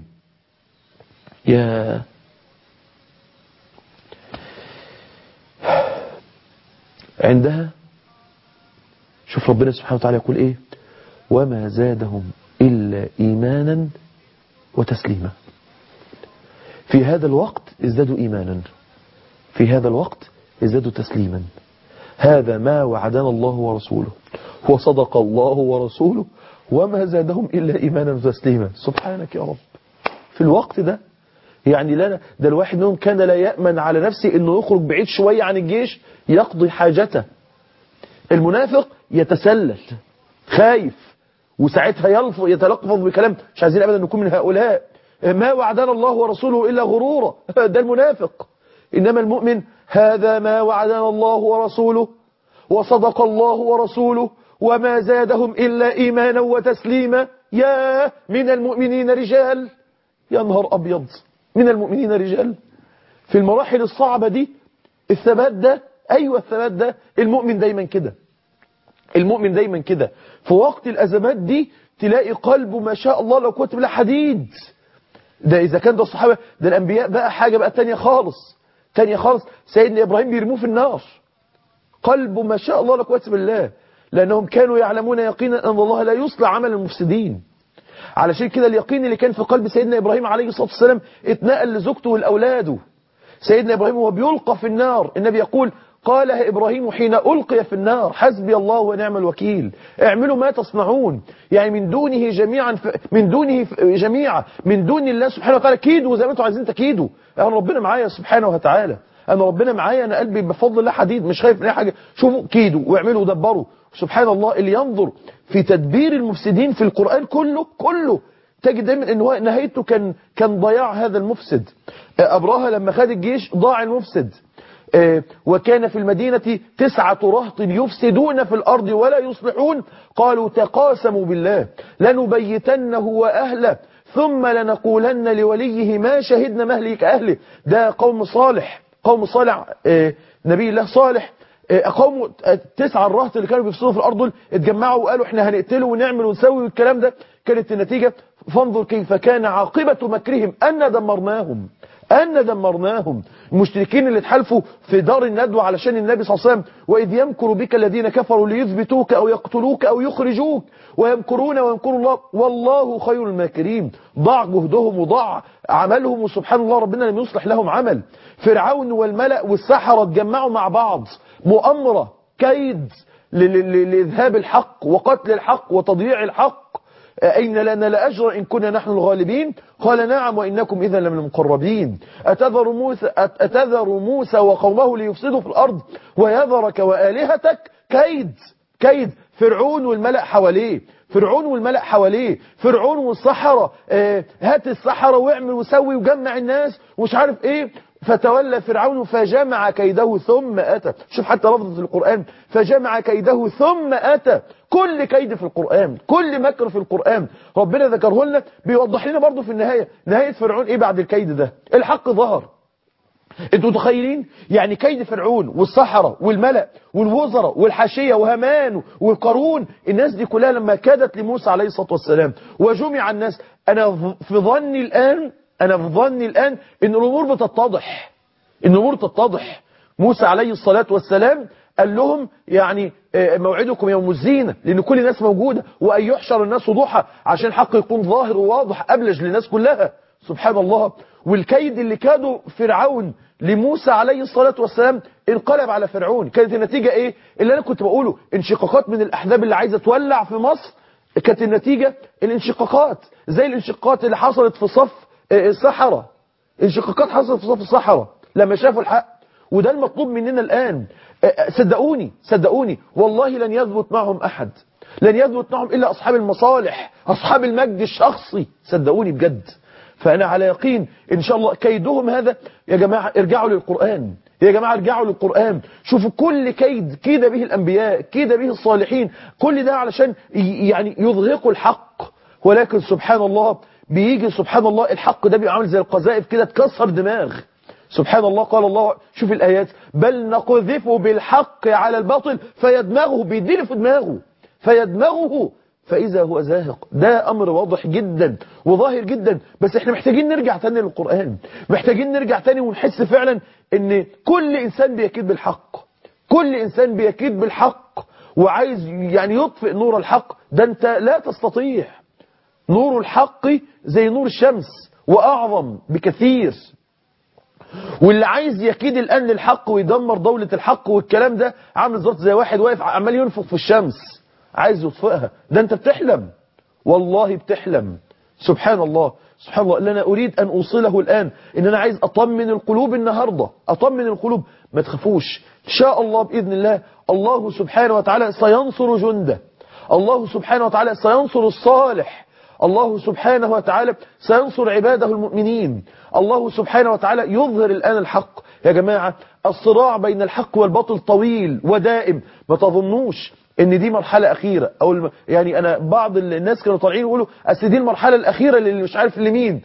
يا عندها شوف ربنا سبحانه وتعالى يقول إيه وما زادهم إلا إيمانا وتسليما في هذا الوقت ازدادوا إيمانا في هذا الوقت ازدادوا تسليما هذا ما وعدنا الله ورسوله وصدق الله ورسوله وما زادهم إلا إيمانا وتسليما سبحانك يا رب في الوقت ده يعني لا ده الواحد منهم كان لا يأمن على نفسه انه يخرج بعيد شوية عن الجيش يقضي حاجته المنافق يتسلل خايف وساعتها يلفظ يتلقف بكلام مش عايزين ابدا نكون من هؤلاء ما وعدنا الله ورسوله الا غرورا ده المنافق انما المؤمن هذا ما وعدنا الله ورسوله وصدق الله ورسوله وما زادهم الا ايمانا وتسليما يا من المؤمنين رجال يا نهار ابيض من المؤمنين رجال في المراحل الصعبة دي الثبات ده ايوه الثبات ده المؤمن دايما كده المؤمن دايما كده في وقت الأزمات دي تلاقي قلبه ما شاء الله لو كنت بلا حديد ده إذا كان ده الصحابة ده الأنبياء بقى حاجة بقى تانية خالص تانية خالص سيدنا إبراهيم بيرموه في النار قلبه ما شاء الله لا قوه بالله لأنهم كانوا يعلمون يقينا أن الله لا يصلح عمل المفسدين علشان كده اليقين اللي كان في قلب سيدنا إبراهيم عليه الصلاة والسلام اتنقل لزوجته ولأولاده سيدنا إبراهيم وهو بيلقى في النار النبي يقول قالها إبراهيم حين ألقي في النار حسبي الله ونعم الوكيل اعملوا ما تصنعون يعني من دونه جميعا ف... من دونه ف... جميعا من دون الله سبحانه وتعالى كيدوا زي ما انتم عايزين تكيدوا انا ربنا معايا سبحانه وتعالى انا ربنا معايا انا قلبي بفضل الله حديد مش خايف من اي حاجه شوفوا كيدوا واعملوا ودبروا سبحان الله اللي ينظر في تدبير المفسدين في القرآن كله كله تجد دايما ان هو نهايته كان كان ضياع هذا المفسد ابراهة لما خد الجيش ضاع المفسد وكان في المدينة تسعة رهط يفسدون في الأرض ولا يصلحون قالوا تقاسموا بالله لنبيتنه وأهله ثم لنقولن لوليه ما شهدنا مهلك أهله ده قوم صالح قوم صالح نبي الله صالح قوم تسعة الرهط اللي كانوا بيفسدوا في الأرض دول اتجمعوا وقالوا احنا هنقتله ونعمل ونسوي والكلام ده كانت النتيجة فانظر كيف كان عاقبة مكرهم أن دمرناهم أن دمرناهم المشركين اللي اتحالفوا في دار الندوة علشان النبي صلى الله عليه وسلم وإذ يمكر بك الذين كفروا ليثبتوك أو يقتلوك أو يخرجوك ويمكرون ويمكر الله والله خير الماكرين ضاع جهدهم وضاع عملهم وسبحان الله ربنا لم يصلح لهم عمل فرعون والملأ والسحرة اتجمعوا مع بعض مؤامرة كيد لإذهاب الحق وقتل الحق وتضييع الحق أين لنا لأجر إن كنا نحن الغالبين قال نعم وإنكم إذا لمن المقربين أتذر موسى, أتذر موسى وقومه ليفسدوا في الأرض ويذرك وآلهتك كيد كيد فرعون والملأ حواليه فرعون والملأ حواليه فرعون والصحراء آه هات الصحراء واعمل وسوي وجمع الناس ومش عارف ايه فتولى فرعون فجمع كيده ثم أتى شوف حتى لفظة القرآن فجمع كيده ثم أتى كل كيد في القرآن كل مكر في القرآن ربنا ذكره لنا بيوضح لنا برضه في النهاية نهاية فرعون ايه بعد الكيد ده الحق ظهر انتوا متخيلين يعني كيد فرعون والصحراء والملأ والوزراء والحاشية وهامان وقارون الناس دي كلها لما كادت لموسى عليه الصلاة والسلام وجمع الناس انا في ظني الآن أنا في ظني الآن إن الأمور بتتضح إن الأمور تتضح موسى عليه الصلاة والسلام قال لهم يعني موعدكم يوم الزينة لأن كل الناس موجودة وأن يحشر الناس ضحى عشان الحق يكون ظاهر وواضح أبلج للناس كلها سبحان الله والكيد اللي كادوا فرعون لموسى عليه الصلاة والسلام انقلب على فرعون كانت النتيجة ايه اللي انا كنت بقوله انشقاقات من الاحزاب اللي عايزة تولع في مصر كانت النتيجة الانشقاقات زي الانشقاقات اللي حصلت في صف الصحراء انشقاقات حصلت في صف الصحراء لما شافوا الحق وده المطلوب مننا الآن صدقوني صدقوني والله لن يثبت معهم أحد لن يثبت معهم إلا أصحاب المصالح أصحاب المجد الشخصي صدقوني بجد فأنا على يقين إن شاء الله كيدهم هذا يا جماعة ارجعوا للقرآن يا جماعة ارجعوا للقرآن شوفوا كل كيد كيد به الأنبياء كيد به الصالحين كل ده علشان يعني يظهقوا الحق ولكن سبحان الله بيجي سبحان الله الحق ده بيبقى عامل زي القذائف كده تكسر دماغ سبحان الله قال الله شوف الآيات بل نقذف بالحق على الباطل فيدمغه بيديله في دماغه فيدمغه فإذا هو زاهق ده أمر واضح جدا وظاهر جدا بس احنا محتاجين نرجع تاني للقرآن محتاجين نرجع تاني ونحس فعلا ان كل إنسان بيكيد بالحق كل إنسان بيكيد بالحق وعايز يعني يطفئ نور الحق ده انت لا تستطيع نور الحق زي نور الشمس وأعظم بكثير واللي عايز يكيد الآن للحق ويدمر دولة الحق والكلام ده عامل بالظبط زي واحد واقف عمال ينفخ في الشمس عايز يطفئها ده انت بتحلم والله بتحلم سبحان الله سبحان الله اللي انا اريد ان اوصله الان ان انا عايز اطمن القلوب النهارده اطمن القلوب ما تخافوش ان شاء الله باذن الله الله سبحانه وتعالى سينصر جنده الله سبحانه وتعالى سينصر الصالح الله سبحانه وتعالى سينصر عباده المؤمنين الله سبحانه وتعالى يظهر الآن الحق يا جماعة الصراع بين الحق والباطل طويل ودائم ما تظنوش ان دي مرحلة اخيرة او الم... يعني انا بعض الناس كانوا طالعين يقولوا اصل دي المرحلة الاخيرة اللي مش عارف لمين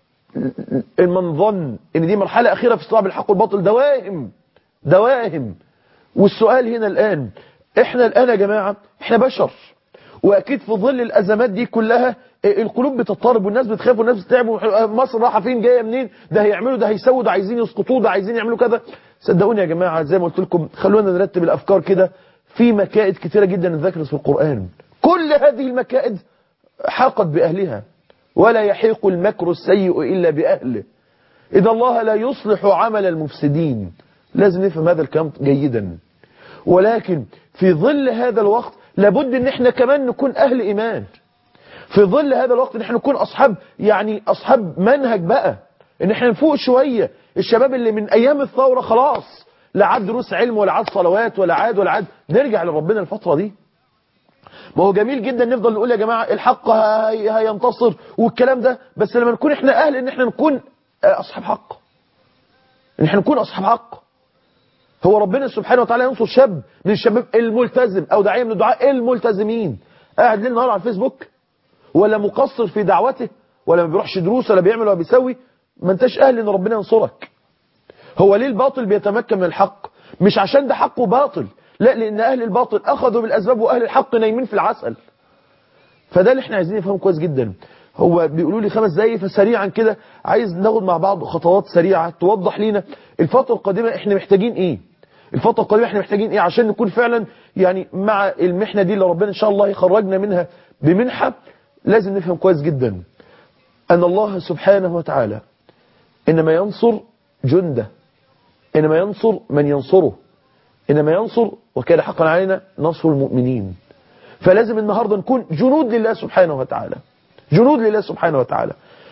من ظن ان دي مرحلة اخيرة في الصراع بين الحق والباطل ده واهم ده واهم والسؤال هنا الان احنا الان يا جماعة احنا بشر واكيد في ظل الازمات دي كلها القلوب بتضطرب والناس بتخاف والناس بتتعب مصر رايحه فين جايه منين ده هيعملوا ده هيسووا ده عايزين يسقطوه ده عايزين يعملوا كذا صدقوني يا جماعه زي ما قلت لكم خلونا نرتب الافكار كده في مكائد كتيره جدا اتذكرت في القران كل هذه المكائد حاقت باهلها ولا يحيق المكر السيء الا باهله اذا الله لا يصلح عمل المفسدين لازم نفهم هذا الكلام جيدا ولكن في ظل هذا الوقت لابد ان احنا كمان نكون اهل ايمان في ظل هذا الوقت ان احنا نكون اصحاب يعني اصحاب منهج بقى ان احنا نفوق شوية الشباب اللي من ايام الثورة خلاص لا عاد دروس علم ولا عاد صلوات ولا عاد ولا عاد نرجع لربنا الفترة دي ما هو جميل جدا نفضل نقول يا جماعة الحق هي هينتصر والكلام ده بس لما نكون احنا اهل ان احنا نكون اصحاب حق ان احنا نكون اصحاب حق هو ربنا سبحانه وتعالى ينصر شاب من الشباب الملتزم او داعيه من الدعاء الملتزمين قاعد ليل نهار على الفيسبوك ولا مقصر في دعوته ولا ما بيروحش دروس ولا بيعمل ولا بيسوي ما انتش اهل ان ربنا ينصرك هو ليه الباطل بيتمكن من الحق مش عشان ده حق وباطل لا لان اهل الباطل اخذوا بالاسباب واهل الحق نايمين في العسل فده اللي احنا عايزين نفهمه كويس جدا هو بيقولوا لي خمس دقايق فسريعا كده عايز ناخد مع بعض خطوات سريعة توضح لنا الفترة القادمة احنا محتاجين ايه الفترة القادمة احنا محتاجين ايه عشان نكون فعلا يعني مع المحنة دي اللي ربنا ان شاء الله يخرجنا منها بمنحة لازم نفهم كويس جدا ان الله سبحانه وتعالى انما ينصر جنده انما ينصر من ينصره انما ينصر وكان حقا علينا نصر المؤمنين فلازم النهاردة نكون جنود لله سبحانه وتعالى جنود لله سبحانه وتعالى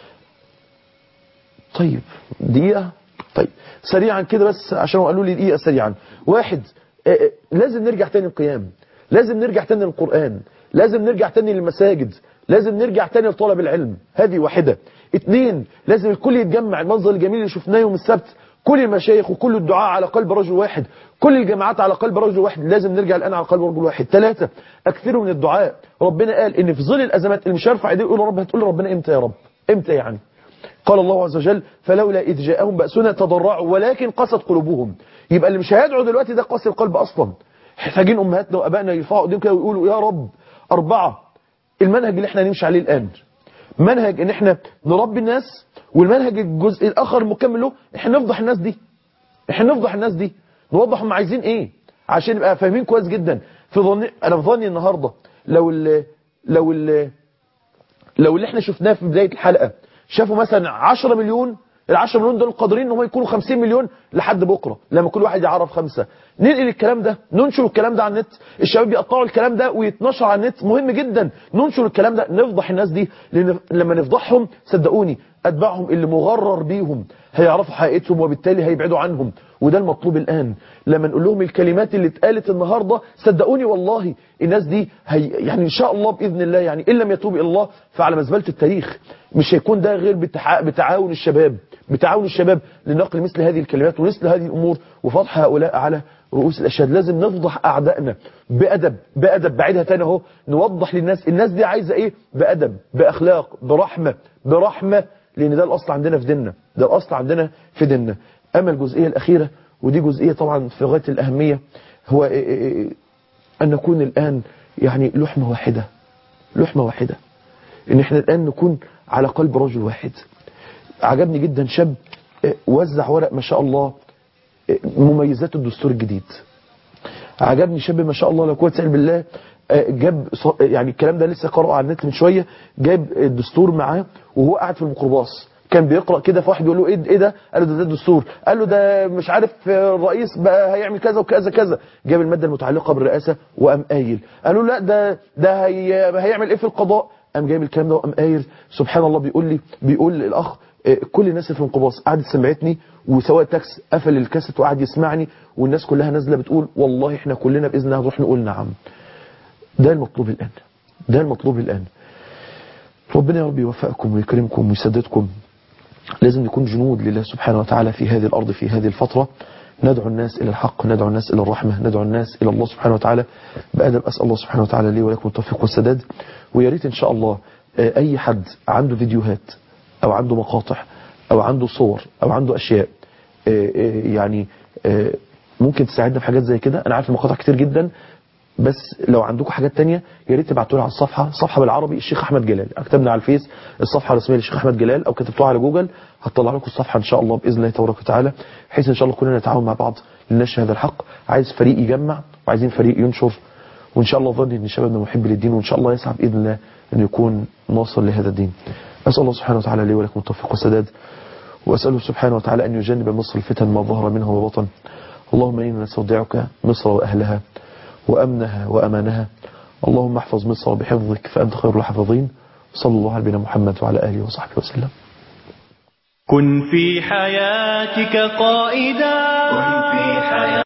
طيب دقيقة طيب سريعا كده بس عشان قالوا لي دقيقة سريعا واحد آه، آه، لازم نرجع تاني القيام لازم نرجع تاني للقرآن لازم نرجع تاني للمساجد لازم نرجع تاني لطلب العلم هذه واحدة اتنين لازم الكل يتجمع المنظر الجميل اللي شفناه يوم السبت كل المشايخ وكل الدعاء على قلب رجل واحد كل الجماعات على قلب رجل واحد لازم نرجع الآن على قلب رجل واحد ثلاثة أكثروا من الدعاء ربنا قال إن في ظل الأزمات اللي مش هيرفع ايديه يقول رب هتقول ربنا إمتى يا رب إمتى يعني قال الله عز وجل فلولا إذ جاءهم بأسنا تضرعوا ولكن قست قلوبهم يبقى اللي مش هيدعو دلوقتي ده قاسي القلب أصلا محتاجين أمهاتنا وأبائنا يرفعوا ايديهم كده ويقولوا يا رب أربعة المنهج اللي احنا هنمشي عليه الآن منهج ان احنا نربي الناس والمنهج الجزء الاخر المكمل له احنا نفضح الناس دي احنا نفضح الناس دي نوضح هم عايزين ايه عشان نبقى فاهمين كويس جدا في ظني انا في ظني النهارده لو ال لو ال لو اللي احنا شفناه في بدايه الحلقه شافوا مثلا 10 مليون ال 10 مليون دول قادرين ان هم يكونوا 50 مليون لحد بكره لما كل واحد يعرف خمسه ننقل الكلام ده ننشر الكلام ده على النت الشباب يقطعوا الكلام ده ويتنشر على النت مهم جدا ننشر الكلام ده نفضح الناس دي لان لما نفضحهم صدقوني اتباعهم اللي مغرر بيهم هيعرفوا حقيقتهم وبالتالي هيبعدوا عنهم وده المطلوب الآن لما نقول لهم الكلمات اللي اتقالت النهاردة صدقوني والله الناس دي هي يعني إن شاء الله بإذن الله يعني إن لم يتوب إلى الله فعلى مزبلة التاريخ مش هيكون ده غير بتع... بتعاون الشباب بتعاون الشباب لنقل مثل هذه الكلمات ومثل هذه الأمور وفضح هؤلاء على رؤوس الأشهاد لازم نفضح أعدائنا بأدب بأدب بعيدها تاني اهو نوضح للناس الناس دي عايزة إيه بأدب بأخلاق برحمة برحمة لأن ده الأصل عندنا في ديننا ده الأصل عندنا في ديننا أما الجزئية الأخيرة ودي جزئية طبعا في غاية الأهمية هو أن نكون الآن يعني لحمة واحدة لحمة واحدة إن إحنا الآن نكون على قلب رجل واحد عجبني جدا شاب وزع ورق ما شاء الله مميزات الدستور الجديد عجبني شاب ما شاء الله لو قوه الا بالله جاب يعني الكلام ده لسه قرأه على النت من شوية جاب الدستور معاه وهو قاعد في الميكروباص كان بيقرا كده فواحد بيقول له ايه ايه ده قال له ده, ده الدستور قال له ده مش عارف الرئيس بقى هيعمل كذا وكذا كذا جاب الماده المتعلقه بالرئاسه وقام قايل قالوا لا ده ده هي هيعمل ايه في القضاء قام جايب الكلام ده وقام قايل سبحان الله بيقول لي بيقول الاخ آه، كل الناس اللي في الانقباض قعدت سمعتني وسواق التاكس قفل الكاسيت وقعد يسمعني والناس كلها نازله بتقول والله احنا كلنا باذن الله هنروح نقول نعم ده المطلوب الان ده المطلوب الان ربنا يا رب يوفقكم ويكرمكم ويسددكم لازم نكون جنود لله سبحانه وتعالى في هذه الأرض في هذه الفترة ندعو الناس إلى الحق ندعو الناس إلى الرحمة ندعو الناس إلى الله سبحانه وتعالى بأدب أسأل الله سبحانه وتعالى لي ولكم التوفيق والسداد ويا ريت إن شاء الله آه، أي حد عنده فيديوهات أو عنده مقاطع أو عنده صور أو عنده أشياء آه، آه، يعني آه، ممكن تساعدنا في حاجات زي كده أنا عارف المقاطع كتير جدا بس لو عندكم حاجات تانية يا ريت تبعتوا لي على الصفحة صفحة بالعربي الشيخ أحمد جلال كتبنا على الفيس الصفحة الرسمية للشيخ أحمد جلال أو كتبتوها على جوجل هتطلع لكم الصفحة إن شاء الله بإذن الله تبارك وتعالى بحيث إن شاء الله كلنا نتعاون مع بعض لنشر هذا الحق عايز فريق يجمع وعايزين فريق ينشر وإن شاء الله ظني إن شبابنا محب للدين وإن شاء الله يسعى بإذن الله أن يكون ناصر لهذا الدين أسأل الله سبحانه وتعالى لي ولكم التوفيق والسداد وأسأله سبحانه وتعالى أن يجنب مصر الفتن ما ظهر منها وبطن اللهم إنا نستودعك مصر وأهلها وأمنها وأمانها اللهم احفظ مصر بحفظك فأنت خير الحافظين صلى الله على نبينا محمد وعلى آله وصحبه وسلم كن في حياتك قائدا كن في حياتك